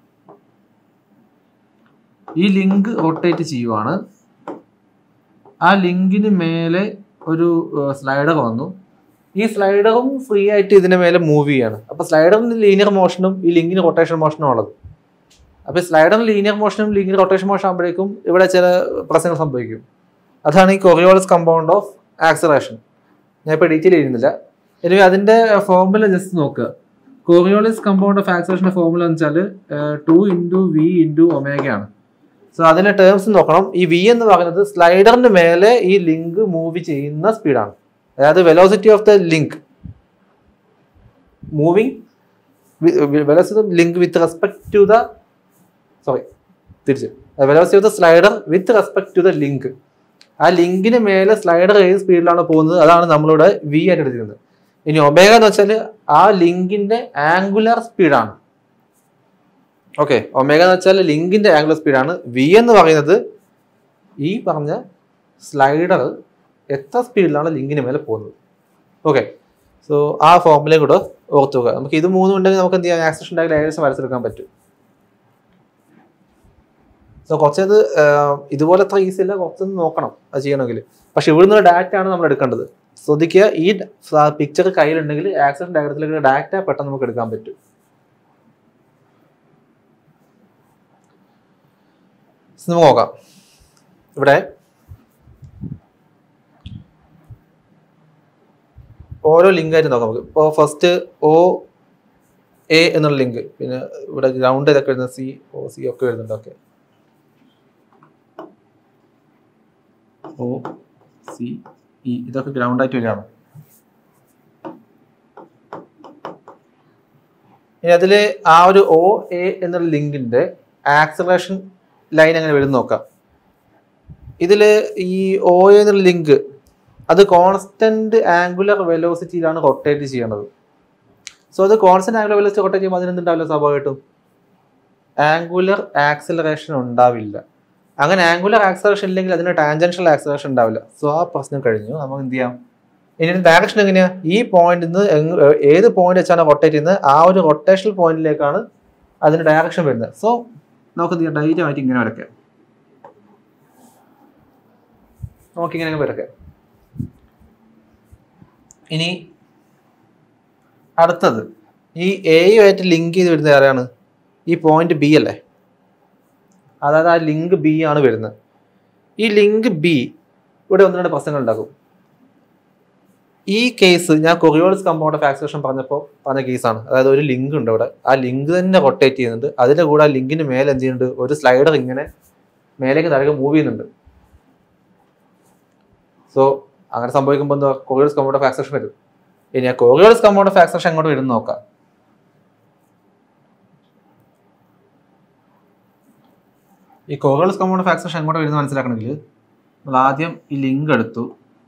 ഈ ലിങ്ക് റൊട്ടേറ്റ് ചെയ്യുവാണ് ആ ലിങ്കിന് മേലെ ഒരു സ്ലൈഡർ വന്നു ഈ സ്ലൈഡറും ഫ്രീ ആയിട്ട് ഇതിന് മേലെ മൂവ് ചെയ്യാണ് അപ്പൊ സ്ലൈഡറിന് ലീനിയർ മോഷനും ഈ ലിങ്കിന് റൊട്ടേഷൻ മോഷനും ഉള്ളത് അപ്പൊ സ്ലൈഡറിന് ലീനിയർ മോഷനും ലിങ്കിന് റൊട്ടേഷൻ മോഷൻ ആകുമ്പോഴേക്കും ഇവിടെ ചില പ്രശ്നങ്ങൾ സംഭവിക്കും അതാണ് ഈ കൊറിയോളസ് കമ്പൗണ്ട് ഓഫ് ആക്സലേഷൻ ഞാൻ ഇപ്പോൾ ഡീറ്റെയിൽ ചെയ്യുന്നില്ല ഇനി അതിന്റെ ഫോർമുല ജസ്റ്റ് നോക്കുക കോറിയോളിസ് കമ്പൗണ്ട് ഓഫ് ആക്സലേഷന്റെ ഫോർമുല എന്ന് വെച്ചാൽ ടു ഇൻറ്റു വി ഇൻറ്റു ഒമേഗയാണ് സോ അതിന്റെ ടേംസ് നോക്കണം ഈ വി എന്ന് പറയുന്നത് സ്ലൈഡറിന് മേലെ ഈ ലിങ്ക് മൂവ് ചെയ്യുന്ന സ്പീഡാണ് അതായത് velocity of the link moving velocity link with respect to the sorry തിരിച്ച് velocity of the slider with respect to the link ആ ലിങ്കിന് മേലെ സ്ലൈഡർ ഏത് സ്പീഡിലാണ് പോകുന്നത് അതാണ് നമ്മളിവിടെ വി ആയിട്ട് എടുത്തിരുന്നത് ഇനി ഒമേഗ എന്ന് വെച്ചാൽ ആ ലിങ്കിന്റെ ആംഗുലർ സ്പീഡാണ് ഓക്കെ ഒമേഗ എന്ന് വെച്ചാൽ ലിങ്കിന്റെ ആംഗുലർ സ്പീഡാണ് വി എന്ന് പറയുന്നത് ഈ പറഞ്ഞ സ്ലൈഡർ എത്ര സ്പീഡിലാണ് ലിങ്കിന് മേലെ പോകുന്നത് ഓക്കെ സോ ആ ഫോർമുലയും കൂടെ ഓർത്തു വെക്കുക നമുക്ക് ഇത് മൂന്നും ഉണ്ടെങ്കിൽ നമുക്ക് എന്ത് ചെയ്യാം ആക്സഷൻ ഡയഗ്രം ഏകദേശം വരച്ചെടുക്കാൻ പറ്റും സോ കുറച്ചത് ഇതുപോലെ അത്ര ഈസി അല്ല കുറച്ചൊന്ന് നോക്കണം അത് ചെയ്യണമെങ്കിൽ പക്ഷെ ഇവിടുന്ന് ഡാറ്റ ആണ് നമ്മൾ എടുക്കേണ്ടത് ശ്രദ്ധിക്കുക ഈ പിക്ചർ കയ്യിലുണ്ടെങ്കിൽ ആക്സഷൻ ഡയഗ്രത്തിലേക്ക് ഡാറ്റ പെട്ടെന്ന് നമുക്ക് എടുക്കാൻ പറ്റും നമുക്ക് നോക്കാം ഇവിടെ ഓരോ ലിങ്ക് ആയിട്ട് നോക്കാം നമുക്ക് ഇപ്പോൾ ഫസ്റ്റ് ഒ എ എന്നുള്ള ലിങ്ക് പിന്നെ ഇവിടെ ഗ്രൗണ്ട് ഇതൊക്കെ വരുന്നത് സി ഒ സി ഒക്കെ വരുന്നുണ്ട് ഓക്കെ ഒ സി ഇ ഇതൊക്കെ ഗ്രൗണ്ട് ആയിട്ട് വരികയാണ് ഇനി അതിൽ ആ ഒരു ഒ എ എന്നുള്ള ലിങ്കിന്റെ ആക്സലറേഷൻ ലൈൻ എങ്ങനെ വരും എന്ന് നോക്കാം ഇതിൽ ഈ ഒ എ എന്നുള്ള ലിങ്ക് അത് കോൺസ്റ്റന്റ് ആംഗുലർ വെലോസിറ്റിയിലാണ് റൊട്ടേറ്റ് ചെയ്യണത് സോ അത് കോൺസ്റ്റന്റ് ആംഗുലർ വെലോസിറ്റി റൊട്ടേറ്റ് ചെയ്യുമ്പോൾ അതിനെന്തുണ്ടാവില്ല സ്വാഭാവികമായിട്ടും ആംഗുലർ ആക്സിലറേഷൻ ഉണ്ടാവില്ല അങ്ങനെ ആംഗുലർ ആക്സിലറേഷൻ ഇല്ലെങ്കിൽ അതിന് ടാൻജൻഷ്യൽ ആക്സിലറേഷൻ ഉണ്ടാവില്ല സോ ആ പ്രശ്നം കഴിഞ്ഞു നമുക്ക് എന്ത് ചെയ്യാം ഇനി ഡയറക്ഷൻ എങ്ങനെയാ ഈ പോയിന്റിൽ നിന്ന് എങ്- ഏർ ഏത് പോയിന്റ് വെച്ചാണ് റൊട്ടേറ്റ് ചെയ്യുന്നത് ആ ഒരു റൊട്ടേഷണൽ പോയിന്റിലേക്കാണ് അതിന് ഡയറക്ഷൻ വരുന്നത് സോ നമുക്ക് എന്ത് ചെയ്യാം ധൈര്യമായിട്ട് ഇങ്ങനെ വരയ്ക്കാം നമുക്ക് ഇങ്ങനെ വരയ്ക്കാം ഇനി അടുത്തത് ഈ എയുമായിട്ട് ലിങ്ക് ചെയ്ത് വരുന്നത് ആരാണ് ഈ പോയിന്റ് ബി അല്ലേ അതായത് ആ ലിങ്ക് ബി ആണ് വരുന്നത് ഈ ലിങ്ക് ബി ഇവിടെ ഒന്ന് രണ്ട് പ്രശ്നങ്ങൾ ഉണ്ടാക്കും ഈ കേസ് ഞാൻ കൊറിയോൾസ് കമ്പൗണ്ട് ഓഫ് ആക്സേഷൻ പറഞ്ഞപ്പോൾ പറഞ്ഞ കേസാണ് അതായത് ഒരു ലിങ്ക് ഉണ്ട് ഇവിടെ ആ ലിങ്ക് തന്നെ റൊട്ടേറ്റ് ചെയ്യുന്നുണ്ട് അതിന്റെ കൂടെ ആ ലിങ്കിന് മേലെ എന്ത് ചെയ്യുന്നുണ്ട് ഒരു സ്ലൈഡർ ഇങ്ങനെ മേലേക്ക് താഴേക്ക് മൂവ് ചെയ്യുന്നുണ്ട് സോ അങ്ങനെ സംഭവിക്കുമ്പോൾ എന്താ കൊറിയോൾസ് കമ്പൗണ്ട് ഓഫ് ആക്സേഷൻ വരും ഇനി ആ കൊറിയോൾസ് കമ്പൗണ്ട് ഓഫ് ആക്സേഷൻ എങ്ങോട്ട് വരും എന്ന് നോക്കാം ഈ കോറിയോൾസ് കമ്പൗണ്ട് ഓഫ് ആക്സേഷൻ എങ്ങോട്ട് വരുന്നത് മനസ്സിലാക്കണമെങ്കിൽ നമ്മൾ ആദ്യം ഈ ലിങ്ക് എടുത്തു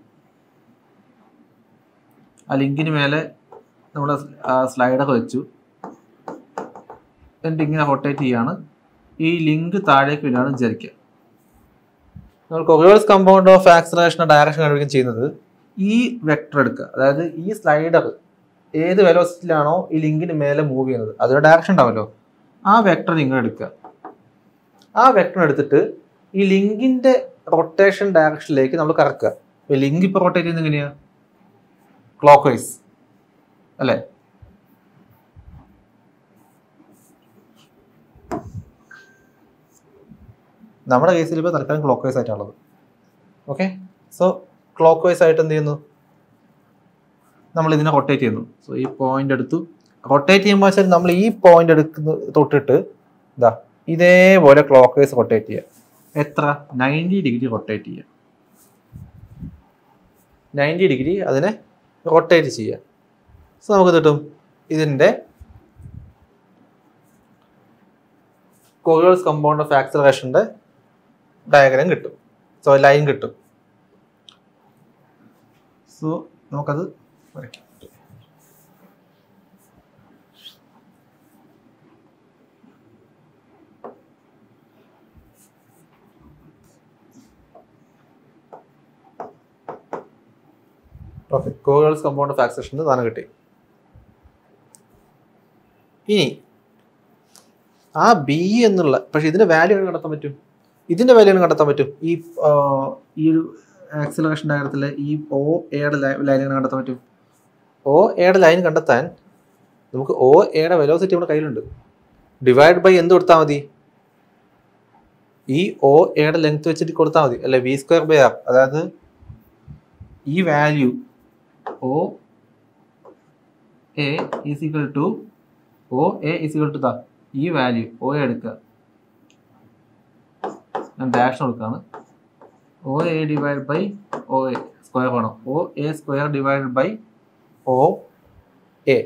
ആ ലിങ്കിന് മേലെ നമ്മൾ സ്ലൈഡർ വെച്ചു എന്നിട്ട് ഇങ്ങനെ റൊട്ടേറ്റ് ചെയ്യാണ് ഈ ലിങ്ക് താഴേക്ക് വരികയാണ് വിചാരിക്കുക നമ്മൾ Coriolis compound of acceleration direction കണ്ടുപിടിക്കാൻ ചെയ്യുന്നത് ഈ വെക്ടർ എടുക്കുക അതായത് ഈ സ്ലൈഡർ ഏത് വെലോസിറ്റിയിലാണോ ഈ ലിങ്കിന് മേലെ മൂവ് ചെയ്യുന്നത് അതിന് ഡയറക്ഷൻ ഉണ്ടാവുമല്ലോ ആ വെക്ടർ നിങ്ങൾ എടുക്കുക ആ വെക്ടർ എടുത്തിട്ട് ഈ ലിങ്കിന്റെ റൊട്ടേഷൻ ഡയറക്ഷനിലേക്ക് നമ്മൾ കറക്കുക ലിങ്ക് ഇപ്പോൾ റൊട്ടേറ്റ് ചെയ്യുന്നത് എങ്ങനെയാ ക്ലോക്ക് വൈസ് അല്ലേ നമ്മുടെ കേസിൽ ഇപ്പോൾ തൽക്കാലം ക്ലോക്ക് വൈസ് ആയിട്ടുള്ളത് ഓക്കെ സോ ക്ലോക്ക് വൈസ് ആയിട്ട് എന്ത് ചെയ്യുന്നു നമ്മൾ ഇതിനെ റൊട്ടേറ്റ് ചെയ്യുന്നു സോ ഈ പോയിന്റ് എടുത്തു റൊട്ടേറ്റ് ചെയ്യുമ്പോൾ വെച്ചാൽ നമ്മൾ ഈ പോയിന്റ് എടുക്കുന്ന തൊട്ടിട്ട് ഇതാ ഇതേപോലെ ക്ലോക്ക് വൈസ് റൊട്ടേറ്റ് ചെയ്യുക എത്ര നയൻറ്റി ഡിഗ്രി റൊട്ടേറ്റ് ചെയ്യുക നയൻറ്റി ഡിഗ്രി അതിനെ റൊട്ടേറ്റ് ചെയ്യുക സോ നമുക്ക് കിട്ടും ഇതിൻ്റെ കൊറിയോൾസ് കമ്പൗണ്ട് ഓഫ് ആക്സലറേഷൻ്റെ ഡയഗ്രാം കിട്ടും സോ ലൈൻ കിട്ടും സോ നമുക്കത് വരയ്ക്കാം okay Coriolis compound of acceleration സാധനം കിട്ടി ഇനി ആ ബി എന്നുള്ള പക്ഷെ ഇതിന്റെ വാല്യൂ എങ്ങനെ കണ്ടെത്താൻ പറ്റും ഇതിന്റെ വാല്യൂ എങ്ങനെ കണ്ടെത്താൻ പറ്റും ഈ ആ, ഈ ഒരു ആക്സിലറേഷൻ ഡയഗ്രത്തിലെ ഈ ഒ എയുടെ ലൈൻ എങ്ങനെ കണ്ടെത്താൻ പറ്റും ഒ എയുടെ ലൈൻ കണ്ടെത്താൻ നമുക്ക് ഒ എയുടെ വെലോസിറ്റി നമ്മുടെ കയ്യിലുണ്ട് ഡിവൈഡ് ബൈ എന്ത് കൊടുത്താൽ മതി ഈ ഒ എയുടെ ലെങ്ത് വെച്ചിട്ട് കൊടുത്താൽ മതി അല്ലെ വി സ്ക്വയർ ബൈ ആർ അതായത് ഈ value O A is equal to O A is equal to the ഈ വാല്യൂ ഒ എ എടുക്കുക ഞാൻ ഡാഷ് കൊടുക്കുകയാണ് O A divide by O A square വേണം O A square divide by O A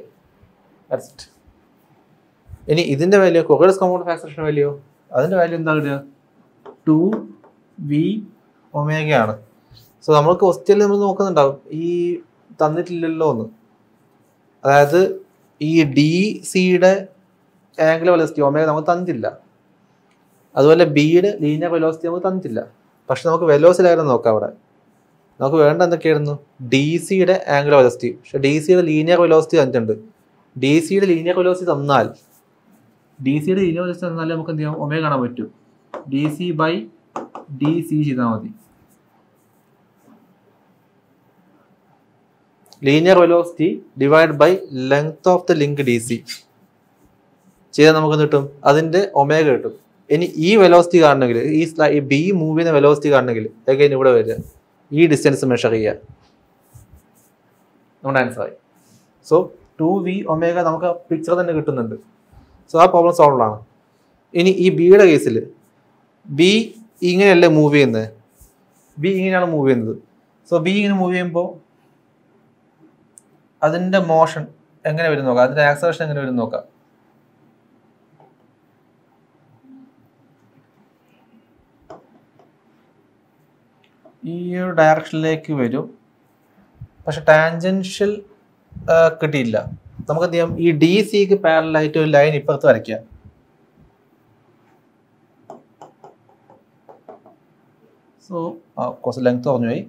ഇനി ഇതിന്റെ value Coriolis compound of acceleration value അതിന്റെ value എന്താ കിട്ടുക ടു വി ഒമേഗയാണ് സോ നമ്മൾ ക്വസ്റ്റ്യനിൽ നമ്മൾ നോക്കുന്നുണ്ടാവും ഈ തന്നിട്ടില്ലല്ലോ എന്ന് അതായത് ഈ ഡി സിയുടെ ആംഗിൾ വെലോസിറ്റി ഒമേഗ നമുക്ക് തന്നിട്ടില്ല അതുപോലെ ബിയുടെ ലീനിയർ വെലോസിറ്റി നമുക്ക് തന്നിട്ടില്ല പക്ഷെ നമുക്ക് വെലോസിറ്റി ആയിരുന്നു നോക്കാം അവിടെ നമുക്ക് വേണ്ട എന്തൊക്കെയായിരുന്നു ഡി സിയുടെ ആംഗുലർ വെലോസിറ്റി പക്ഷെ ഡി സിയുടെ ലീനിയർ വെലോസിറ്റി തന്നിട്ടുണ്ട് ഡി സിയുടെ ലീനിയർ വെലോസിറ്റി തന്നാൽ ഡി സിയുടെ ലീനിയർ വെലോസിറ്റി തന്നാൽ നമുക്ക് എന്ത് ചെയ്യാം ഒമേഗ കാണാൻ പറ്റും D C by D C ചെയ്താൽ മതി linear velocity divide by length of the link D C ചെയ്താൽ നമുക്ക് എന്ത് കിട്ടും അതിന്റെ ഒമേഗ കിട്ടും ഇനി ഈ വെലോസിറ്റി കാണണമെങ്കിൽ ഈ സ്ലൈ ഈ ബി മൂവ് ചെയ്യുന്ന വെലോസിറ്റി കാണണമെങ്കിൽ അഗൈൻ ഇവിടെ വരിക ഈ ഡിസ്റ്റൻസ് മെഷർ ചെയ്യുക നമ്മുടെ ആൻസർ ആയി സോ ടു വി ഒമേഗ നമുക്ക് പിക്ചർ തന്നെ കിട്ടുന്നുണ്ട് സോ ആ പ്രോബ്ലം സോൾവ് ആണ് ഇനി ഈ ബിയുടെ കേസിൽ ബി ഇങ്ങനെയല്ലേ മൂവ് ചെയ്യുന്നത് ബി ഇങ്ങനെയാണ് മൂവ് ചെയ്യുന്നത് സോ ബി ഇങ്ങനെ മൂവ് ചെയ്യുമ്പോൾ അതിൻ്റെ മോഷൻ എങ്ങനെ വരും നോക്കാം അതിൻ്റെ ആക്സലേഷൻ എങ്ങനെ വരും നോക്കാം ഈ ഒരു ഡയറക്ഷനിലേക്ക് വരും പക്ഷെ ടാൻജൻഷ്യൽ കിട്ടിയില്ല നമുക്ക് എന്ത് ചെയ്യാം ഈ ഡി സിക്ക് പാരലായിട്ട് ഒരു ലൈൻ ഇപ്പുറത്ത് വരയ്ക്കാം സോ കുറച്ച് ലെങ്ത് കുറഞ്ഞു പോയി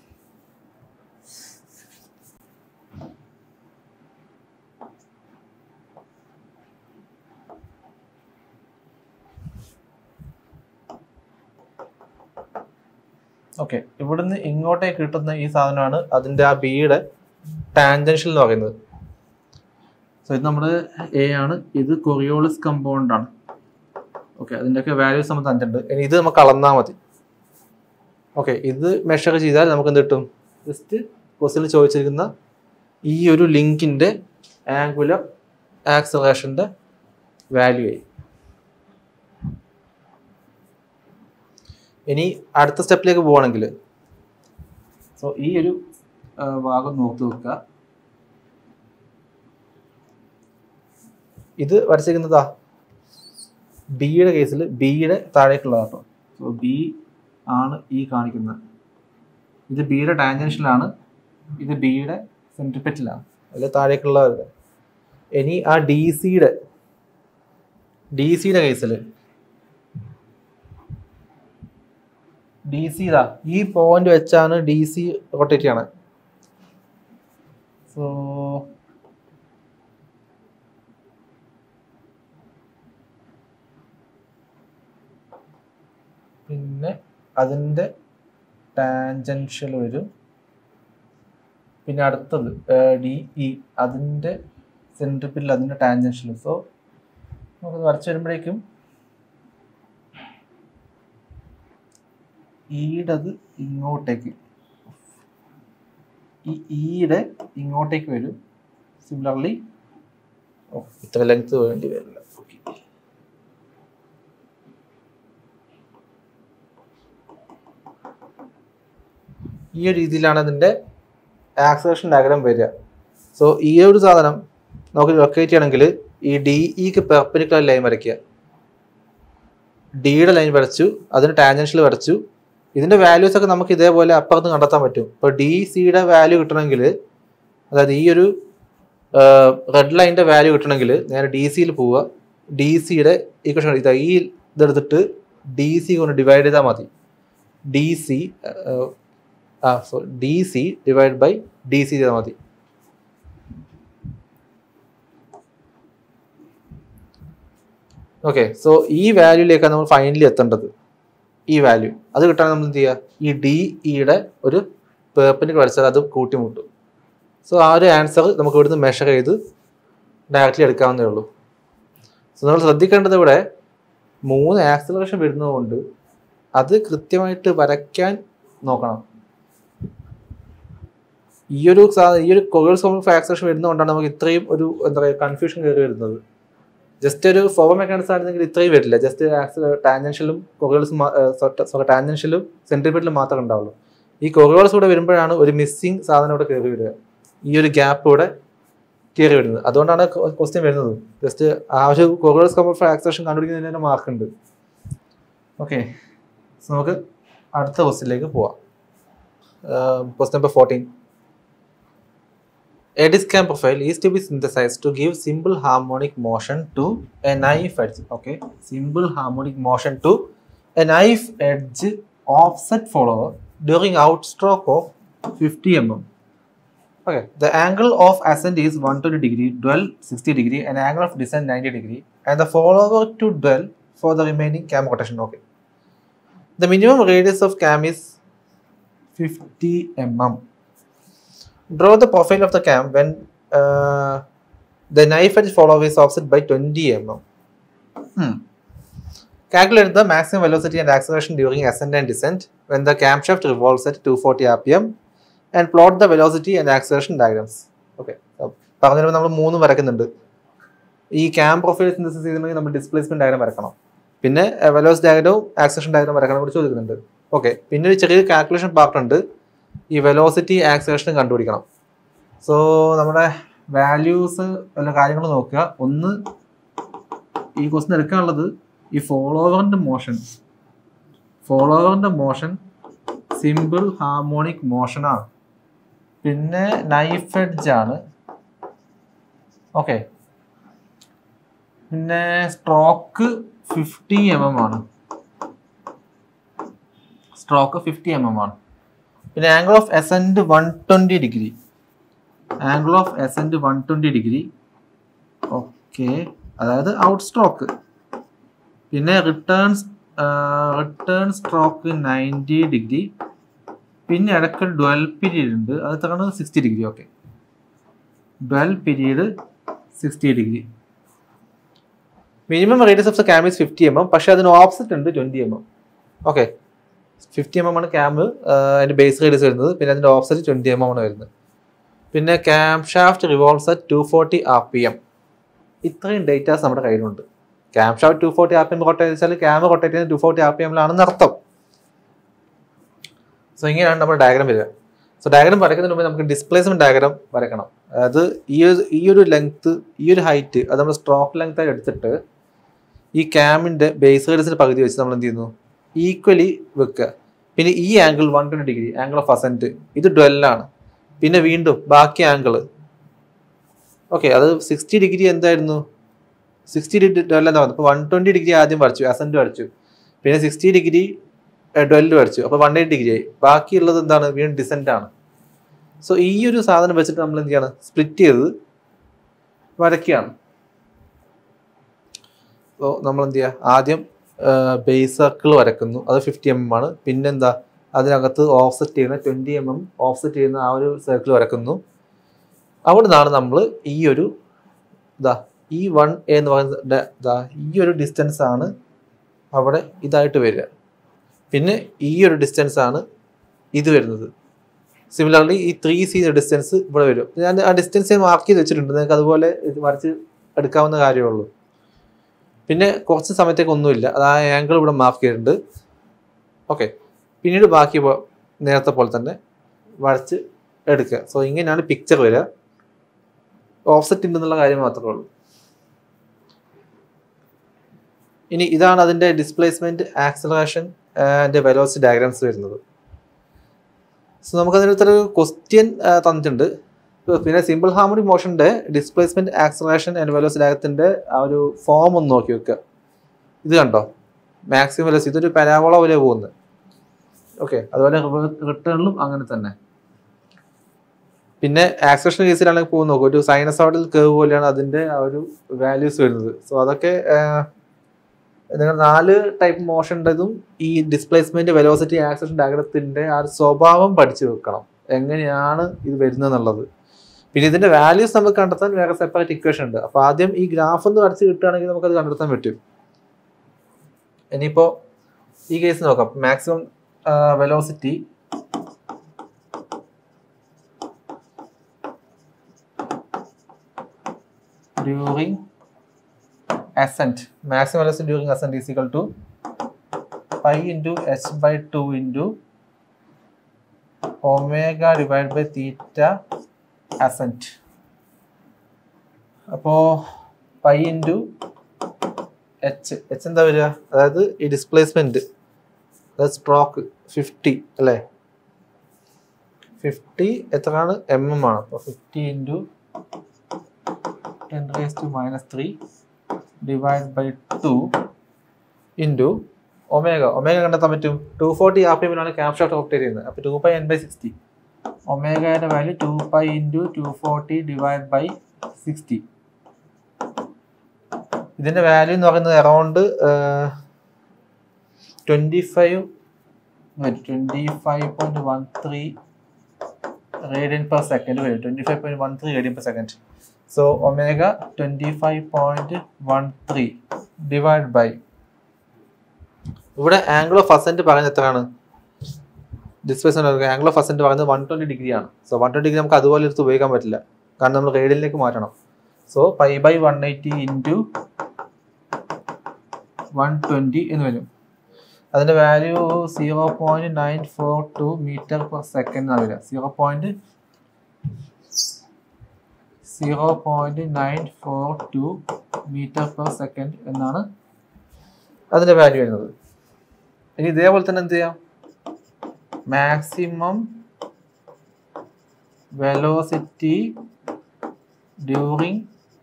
ഓക്കെ ഇവിടുന്ന് ഇങ്ങോട്ടേക്ക് കിട്ടുന്ന ഈ സാധനമാണ് അതിൻ്റെ ആ ബിയുടെ ടാൻജൻഷ്യൽ എന്ന് പറയുന്നത് സോ ഇത് നമ്മുടെ എ ആണ് ഇത് കൊറിയോളിസ് കമ്പൗണ്ട് ആണ് ഓക്കെ അതിൻ്റെയൊക്കെ വാല്യൂസ് നമുക്ക് തന്നിട്ടുണ്ട് ഇനി ഇത് നമുക്ക് അളന്നാൽ മതി ഓക്കെ ഇത് മെഷർ ചെയ്താൽ നമുക്ക് എന്ത് കിട്ടും ജസ്റ്റ് ക്വസ്റ്റിൽ ചോദിച്ചിരിക്കുന്ന ഈ ഒരു ലിങ്കിൻ്റെ ആംഗുലർ ആക്സലേഷൻ്റെ വാല്യൂ ആയി ഇനി അടുത്ത സ്റ്റെപ്പിലേക്ക് പോവാണെങ്കിൽ സോ ഈ ഒരു ആ, ഭാഗം നോക്കി വെക്കുക ഇത് വരച്ചിരിക്കുന്നതാ ബിയുടെ കേസിൽ ബിയുടെ താഴേക്കുള്ളതാണ് കേട്ടോ സോ ബി ആണ് ഈ കാണിക്കുന്നത് ഇത് ബിയുടെ ടാൻജൻഷ്യലാണ് ഇത് ബിയുടെ സെൻട്രിപ്പെറ്റിലാണ് അതിൽ താഴേക്കുള്ള ഇത്. ഇനി ആ ഡി സിയുടെ ഡി സിയുടെ കേസിൽ ഡി സി ഇതാ ഈ പോയിന്റ് വെച്ചാണ് ഡി സി റൊട്ടേറ്റ് ചെയ്യണത് സോ പിന്നെ അതിൻ്റെ ടാൻജൻഷ്യൽ വരും പിന്നെ അടുത്തത് ഡി ഇ അതിൻ്റെ സെൻട്രിപ്പിൽ അതിൻ്റെ ടാൻജൻഷ്യൽ സോ നമുക്ക് വരച്ച് വരുമ്പോഴേക്കും ഈടത് ഇങ്ങോട്ടേക്ക് ഈ ഈയുടെ ഇങ്ങോട്ടേക്ക് വരും സിമിലർലി ഓ ഇത്ര ലെങ്ത് വേണ്ടി വരില്ല ഓക്കെ ഈ ഒരു രീതിയിലാണ് അതിൻ്റെ ആക്സലേഷൻ ഡയഗ്രാം വരിക സോ ഈ ഒരു സാധനം നമുക്ക് ലൊക്കേറ്റ് ചെയ്യണമെങ്കിൽ ഈ ഡി ഇക്ക് പെർപ്പനിക്കുലർ ലൈൻ വരയ്ക്കുക ഡിയുടെ ലൈൻ വരച്ചു അതിന് ടാൻജൻഷ്യൽ വരച്ചു ഇതിന്റെ വാല്യൂസ് ഒക്കെ നമുക്ക് ഇതേപോലെ അപ്പുറത്ത് കണ്ടെത്താൻ പറ്റും ഇപ്പോൾ ഡി സിയുടെ വാല്യൂ കിട്ടണമെങ്കിൽ അതായത് ഈ ഒരു റെഡ് ലൈനിന്റെ വാല്യൂ കിട്ടണമെങ്കിൽ നേരെ ഡി സിയിൽ പോവുക ഡി സിയുടെ ഈക്വേഷൻ ഇതാ ഈ ഇതെടുത്തിട്ട് ഡി സി കൊണ്ട് ഡിവൈഡ് ചെയ്താൽ മതി ഡി സി ആ so D C divide by D C ചെയ്താൽ മതി ഓക്കെ സോ ഈ വാല്യൂയിലേക്കാണ് നമ്മൾ ഫൈനലി എത്തേണ്ടത് ഈ വാല്യൂ അത് കിട്ടാൻ നമ്മൾ എന്ത് ചെയ്യുക ഈ ഡി ഇയുടെ ഒരു പേർപ്പിന് വരച്ചാൽ അത് കൂട്ടിമുട്ടും സോ ആ ഒരു ആൻസർ നമുക്ക് ഇവിടുന്ന് മെഷർ ചെയ്ത് ഡയറക്റ്റ്ലി എടുക്കാവുന്നേ ഉള്ളൂ സോ നമ്മൾ ശ്രദ്ധിക്കേണ്ടത് ഇവിടെ മൂന്ന് ആക്സലറേഷൻ വരുന്നതുകൊണ്ട് അത് കൃത്യമായിട്ട് വരയ്ക്കാൻ നോക്കണം ഈ ഒരു സാ- ഈ ഒരു കൊറിയൽ സോം ഓഫ് ആക്സലേഷൻ വരുന്നതുകൊണ്ടാണ് നമുക്ക് ഇത്രയും ഒരു എന്താ പറയുക കൺഫ്യൂഷൻ കയറി വരുന്നത് ജസ്റ്റ് ഒരു ഫോർ മെക്കാനിക്സ് ആയിരുന്നെങ്കിൽ ഇത്രയും വരില്ല ജസ്റ്റ് ടാൻജൻഷ്യലും കൊറിയോൾസും സോറി ടാൻജൻഷ്യലും സെൻട്രിപെറ്റിലും മാത്രമേ ഉണ്ടാവുള്ളൂ ഈ കൊറിയോൾസ് കൂടെ വരുമ്പോഴാണ് ഒരു മിസ്സിങ് സാധനം ഇവിടെ കയറി വരിക ഈ ഒരു ഗ്യാപ്പ് ഇവിടെ കയറി വരുന്നത് അതുകൊണ്ടാണ് ക്വസ്റ്റ്യൻ വരുന്നത് ജസ്റ്റ് ആ ഒരു കൊറിയോൾസ് കമ്പർ ഫോർ ആക്സേഷൻ കണ്ടുപിടിക്കുന്നതിന് തന്നെ മാർക്ക് ഉണ്ട് ഓക്കെ നമുക്ക് അടുത്ത ക്വസ്റ്റ്യനിലേക്ക് പോവാം question number fourteen A discam profile is to be synthesized to give simple harmonic motion to a knife edge. Okay, simple harmonic motion to a knife edge offset follower during outstroke of 50 mm. Okay, the angle of ascent is 120 degree, dwell 60 degree, and angle of descent 90 degree, and the follower to dwell for the remaining cam rotation. Okay, the minimum radius of cam is 50 mm. Draw the profile of the cam when uh, the knife edge follower is offset by 20 mm. Hmm. Calculate the maximum velocity and acceleration during ascent and descent when the camshaft revolves at 240 rpm and plot the velocity and acceleration diagrams. Okay. so പറഞ്ഞു വരുമ്പോൾ നമ്മൾ മൂന്ന് വരയ്ക്കുന്നുണ്ട് ഈ cam profile synthesis ചെയ്തിട്ടുണ്ടെങ്കിൽ നമ്മൾ displacement diagram വരക്കണം പിന്നെ വെലോസ് ഡയഗ്രവും ആക്സേഷൻ diagram വരക്കണം കൂടി ചോദിക്കുന്നുണ്ട് ഓക്കെ പിന്നെ ഒരു ചെറിയ കാൽക്കുലേഷൻ പാർട്ട് ഉണ്ട് ഈ വെലോസിറ്റി ആക്സേഷനും കണ്ടുപിടിക്കണം സോ നമ്മുടെ വാല്യൂസ് വല്ല കാര്യങ്ങൾ നോക്കുക ഒന്ന് ഈ ക്വസ്റ്റൻ എടുക്കാനുള്ളത് ഈ ഫോളോവറിന്റെ മോഷൻ ഫോളോവറിന്റെ മോഷൻ സിമ്പിൾ ഹാർമോണിക് മോഷനാണ് പിന്നെ നൈഫ് എഡ്ജ് ആണ് ഓക്കെ പിന്നെ സ്ട്രോക്ക് ഫിഫ്റ്റി എം എം ആണ് സ്ട്രോക്ക് ഫിഫ്റ്റി എം എം ആണ് പിന്നെ angle of ascent one twenty degree angle of ascent one twenty degree okay അതായത് ഔട്ട് സ്ട്രോക്ക് പിന്നെ return return stroke ninety degree പിന്നെ ഇടയ്ക്ക് dwell period ഉണ്ട് അത് എത്രയാണ് sixty degree okay dwell period sixty degree minimum radius of the cam is fifty M M പക്ഷേ അതിന് offset ഉണ്ട് twenty M M okay fifty M M ആണ് cam അതിൻ്റെ ബേസ് റേഡിയസ് വരുന്നത് പിന്നെ അതിൻ്റെ ഓപ്സെറ്റ് ട്വൻറ്റി എം എം ആണ് വരുന്നത് പിന്നെ cam shaft revolves at two forty R P M ഇത്രയും ഡേറ്റാസ് നമ്മുടെ കയ്യിലുണ്ട് cam shaft two forty R P M rotate വെച്ചാൽ ക്യാം റൊട്ടേറ്റ് ചെയ്യുന്നത് ടു ഫോർട്ടി ആർ പി എമ്മിലാണെന്ന് അർത്ഥം സോ ഇങ്ങനെയാണ് നമ്മുടെ ഡയഗ്രാം വരിക സോ ഡയഗ്രാം വരയ്ക്കുന്നതിന് മുമ്പ് നമുക്ക് ഡിസ്പ്ലേസ്മെന്റ് ഡയഗ്രാം വരയ്ക്കണം അതായത് ഈ ഒരു ഈ ഒരു ലെങ്ത് ഈ ഒരു ഹൈറ്റ് അത് നമ്മൾ സ്ട്രോക്ക് ലെങ്ത് ആയി എടുത്തിട്ട് ഈ ക്യാമിന്റെ ബേസ് റേഡിയസിന്റെ പകുതി വെച്ച് നമ്മൾ എന്ത് ചെയ്യുന്നു ഈക്വലി വെക്കുക പിന്നെ ഈ angle one twenty degree angle of ascent ഇത് ഡ്വെല്ലാണ് പിന്നെ വീണ്ടും ബാക്കി ആംഗിൾ ഓക്കെ അത് സിക്സ്റ്റി ഡിഗ്രി എന്തായിരുന്നു സിക്സ്റ്റി ഡിഗ്രി ഡ്വെൽ എന്താ അപ്പോൾ വൺ ട്വന്റി ഡിഗ്രി ആദ്യം വരച്ചു അസെന്റ് വരച്ചു പിന്നെ സിക്സ്റ്റി ഡിഗ്രി ഡ്വെൽവ് വരച്ചു അപ്പോൾ വൺ എയ്റ്റ് ഡിഗ്രി ആയി ബാക്കിയുള്ളത് എന്താണ് വീണ്ടും ഡിസെന്റ് ആണ് സോ ഈ ഒരു സാധനം വെച്ചിട്ട് നമ്മൾ എന്ത് ചെയ്യാണ് സ്പ്ലിറ്റ് ചെയ്ത് വരയ്ക്കുകയാണ് സോ നമ്മൾ എന്ത് ചെയ്യുക ആദ്യം ബേസ് സർക്കിൾ വരക്കുന്നു അത് ഫിഫ്റ്റി എം എം ആണ് പിന്നെന്താ അതിനകത്ത് ഓഫ്സെറ്റ് ചെയ്യുന്ന ട്വൻറ്റി എം എം ഓഫ്സെറ്റ് ചെയ്യുന്ന ആ ഒരു സർക്കിൾ വരക്കുന്നു അവിടെ നിന്നാണ് നമ്മൾ ഈ ഒരു ഇതാ ഈ വൺ എന്ന് പറയുന്ന ഇതാ ഈ ഒരു ഡിസ്റ്റൻസ് ആണ് അവിടെ ഇതായിട്ട് വരിക പിന്നെ ഈ ഒരു ഡിസ്റ്റൻസ് ആണ് ഇത് വരുന്നത് സിമിലർലി ഈ ത്രീ സി ഡിസ്റ്റൻസ് ഇവിടെ വരും ഞാൻ ആ ഡിസ്റ്റൻസ് മാർക്ക് ചെയ്ത് വെച്ചിട്ടുണ്ട് നിങ്ങൾക്ക് അതുപോലെ ഇത് വരച്ച് എടുക്കാവുന്ന കാര്യമുള്ളൂ പിന്നെ കുറച്ച് സമയത്തേക്ക് ഒന്നുമില്ല അത് ആ ആംഗിൾ ഇവിടെ മാർക്ക് ചെയ്തിട്ടുണ്ട് ഓക്കെ പിന്നീട് ബാക്കി പോ- നേരത്തെ പോലെ തന്നെ വരച്ച് എടുക്കുക സോ ഇങ്ങനെയാണ് പിക്ചർ വരിക ഓഫ്സെറ്റ് ഉണ്ടെന്നുള്ള കാര്യം മാത്രമേ ഉള്ളൂ ഇനി ഇതാണ് അതിൻ്റെ displacement acceleration and velocity diagrams വരുന്നത് സോ നമുക്ക് അതിനകത്തൊരു ക്വസ്റ്റ്യൻ തന്നിട്ടുണ്ട് പിന്നെ സിമ്പിൾ ഹാർമോണിക് മോഷന്റെ ഡിസ്പ്ലേസ്മെന്റ് ആക്സലറേഷൻ ആൻഡ് വെലോസിറ്റി ഡയഗ്രത്തിന്റെ ആ ഒരു ഫോം ഒന്ന് നോക്കി വെക്കുക ഇത് കണ്ടോ മാക്സിമം വെലോസിറ്റി ഇതൊരു പരാബോള പോലെ പോകുന്നത് ഓക്കെ അതുപോലെ റിട്ടേണിലും അങ്ങനെ തന്നെ പിന്നെ ആക്സലേഷൻ കേസിലാണെങ്കിൽ പോകുന്ന നോക്കും ഒരു സൈനസോഡൽ കേവ് പോലെയാണ് അതിന്റെ ആ ഒരു വാല്യൂസ് വരുന്നത് സോ അതൊക്കെ നിങ്ങൾ നാല് ടൈപ്പ് മോഷൻ്റെതും ഈ ഡിസ്പ്ലേസ്മെന്റ് വെലോസിറ്റി ആക്സലേഷൻ ഡയഗ്രത്തിന്റെ ആ ഒരു സ്വഭാവം പഠിച്ചു വെക്കണം എങ്ങനെയാണ് ഇത് വരുന്നത് എന്നുള്ളത് പിന്നെ ഇതിന്റെ വാല്യൂസ് നമുക്ക് കണ്ടെത്താൻ വേറെ സെപ്പറേറ്റ് ഇക്വേഷൻ ഉണ്ട് അപ്പൊ ആദ്യം ഈ ഗ്രാഫ് ഒന്ന് വരച്ച് കിട്ടുകയാണെങ്കിൽ നമുക്ക് അത് കണ്ടെത്താൻ പറ്റും ഇനിയിപ്പോ ഈ കേസ് നോക്കാം maximum velocity during ascent maximum velocity during ascent is equal to pi into h by 2 into omega divided by theta ascent അപ്പോൾ പൈ ഇൻറ്റു എച്ച് എച്ച് എന്താ വരിക അതായത് ഈ ഡിസ്പ്ലേസ്മെന്റ് അതായത് സ്ട്രോക്ക് ഫിഫ്റ്റി അല്ലേ ഫിഫ്റ്റി എത്രയാണ് എം എം ആണ് അപ്പോൾ fifty into ten raise to minus three divide by two into omega omega കണ്ടെത്താൻ പറ്റും ടു ഫോർട്ടി ആർ പി എമ്മിലാണ് ക്യാപ് ഷോട്ട് ഓപ്റ്റേറ്റ് ചെയ്യുന്നത് അപ്പോൾ two pi N by sixty ഒമേഗയുടെ value two pi into two forty divide by sixty ഇതിൻ്റെ value എന്ന് പറയുന്നത് around twenty five twenty five point one three radian per second വരും twenty five point one three radian per second so omega twenty five point one three divide by ഇവിടെ angle of ascent പറയുന്നത് എത്രയാണ് displacement angle of ascent പറയുന്നത് one twenty degree ആണ് so one twenty degree നമുക്ക് അതുപോലെ എടുത്ത് ഉപയോഗിക്കാൻ പറ്റില്ല കാരണം നമ്മൾ റേഡിയനിലേക്ക് മാറ്റണം so pi by one eighty into one twenty എന്ന് വരും അതിൻ്റെ value zero point nine four two metre per second എന്നാണ് വരിക zero point zero point nine four two metre per second എന്നാണ് അതിൻ്റെ വാല്യൂ വരുന്നത് ഇനി ഇതേപോലെ തന്നെ എന്ത് ചെയ്യാം മാക്സിമം വെലോസിറ്റി ഡ്യൂറിങ്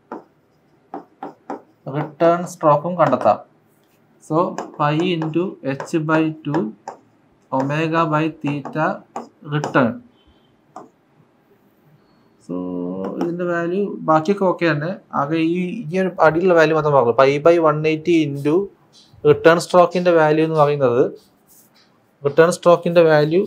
റിട്ടേൺ സ്ട്രോക്കും കണ്ടെത്താം so pi into H by two omega by theta return so ഇതിൻ്റെ വാല്യൂ ബാക്കിയൊക്കെ ഓക്കെ തന്നെ ആകെ ഈ ഈ ഒരു അടിയിലുള്ള വാല്യൂ മാത്രം പറഞ്ഞു pi by one eighty into return സ്ട്രോക്കിൻ്റെ വാല്യൂ എന്ന് പറയുന്നത് റിട്ടേൺ സ്ട്രോക്കിൻ്റെ വാല്യൂ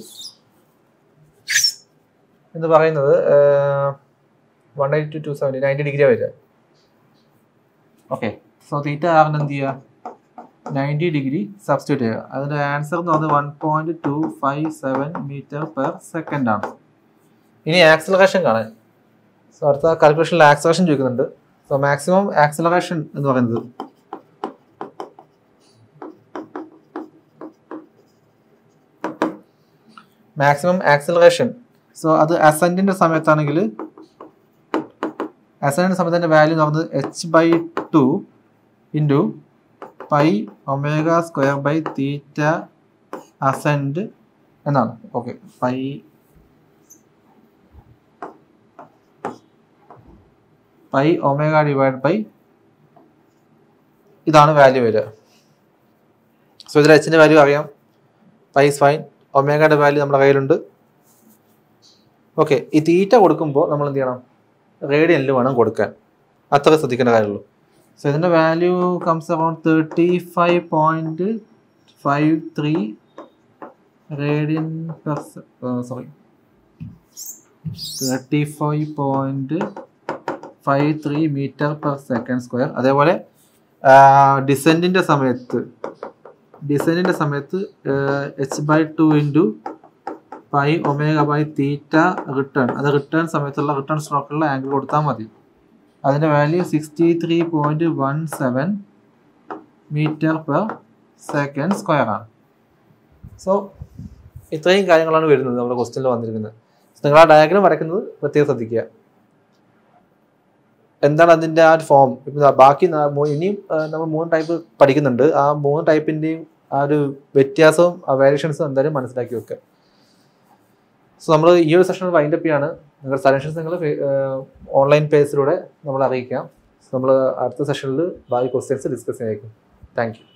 എന്ന് പറയുന്നത് one eighty two seventy ninety degree വരിക ഓക്കെ സോ തീറ്റ ആറിന് എന്ത് ചെയ്യുക നയൻറ്റി ഡിഗ്രി സബ്സ്റ്റിറ്റ്യൂട്ട് ചെയ്യുക അതിൻ്റെ ആൻസർ എന്ന് പറയുന്നത് one point two five seven metre per second ആണ് ഇനി ആക്സലറേഷൻ കാണാൻ സോ അടുത്ത കാൽക്കുലേഷനിൽ ആക്സലറേഷൻ ചോദിക്കുന്നുണ്ട് സോ മാക്സിമം ആക്സലറേഷൻ എന്ന് പറയുന്നത് മാക്സിമം ആക്സലറേഷൻ സോ അത് അസെൻറ്റിൻ്റെ സമയത്താണെങ്കിൽ അസെൻറ്റിൻ്റെ സമയത്തിൻ്റെ വാല്യൂ എന്ന് പറയുന്നത് H by two into pi omega square by theta ascent എന്നാണ് okay pi pi omega divide by ഇതാണ് വാല്യൂ വരിക സോ ഇതിൽ എച്ചിൻ്റെ വാല്യൂ അറിയാം പൈ ഇസ് ഫൈൻ ഒമേഗയുടെ വാല്യൂ നമ്മുടെ കയ്യിലുണ്ട് ഓക്കെ ഈ തീറ്റ കൊടുക്കുമ്പോൾ നമ്മൾ എന്ത് ചെയ്യണം റേഡിയനിൽ വേണം കൊടുക്കാൻ അത്ര ശ്രദ്ധിക്കേണ്ട കാര്യമുള്ളൂ സോ ഇതിൻ്റെ value comes around thirty five point five three radian per sorry thirty five point five three metre per second square അതേപോലെ ഡിസെൻറ്റിൻ്റെ സമയത്ത് ഡിസൈനിൻ്റെ സമയത്ത് H by two into pi omega by theta return അത് റിട്ടേൺ സമയത്തുള്ള return സ്ട്രോക്കുള്ള angle കൊടുത്താൽ മതി അതിൻ്റെ value sixty three point one seven metre per second square ആണ് സോ ഇത്രയും കാര്യങ്ങളാണ് വരുന്നത് നമ്മുടെ ക്വസ്റ്റ്യനിൽ വന്നിരിക്കുന്നത് നിങ്ങൾ ആ ഡയഗ്രാം വരയ്ക്കുന്നത് പ്രത്യേകം ശ്രദ്ധിക്കുക എന്താണ് അതിൻ്റെ ആ ഒരു ഫോം ഇപ്പം ബാക്കി നാ- മൂ- ഇനിയും ആ, നമ്മൾ മൂന്ന് ടൈപ്പ് പഠിക്കുന്നുണ്ട് ആ മൂന്ന് ടൈപ്പിൻ്റെയും ആ ഒരു വ്യത്യാസവും ആ വേരിയേഷൻസും എന്തായാലും മനസ്സിലാക്കി വെക്കുക സോ നമ്മൾ ഈ ഒരു സെഷൻ വൈൻഡ് അപ്പ് ചെയ്യാണ് നിങ്ങളുടെ സജഷൻസ് നിങ്ങൾ ഓൺലൈൻ പേജിലൂടെ നമ്മൾ അറിയിക്കാം നമ്മൾ അടുത്ത സെഷനിൽ ബാക്കി ക്വസ്റ്റ്യൻസ് ഡിസ്കസ് ചെയ്യായിരിക്കും താങ്ക് യു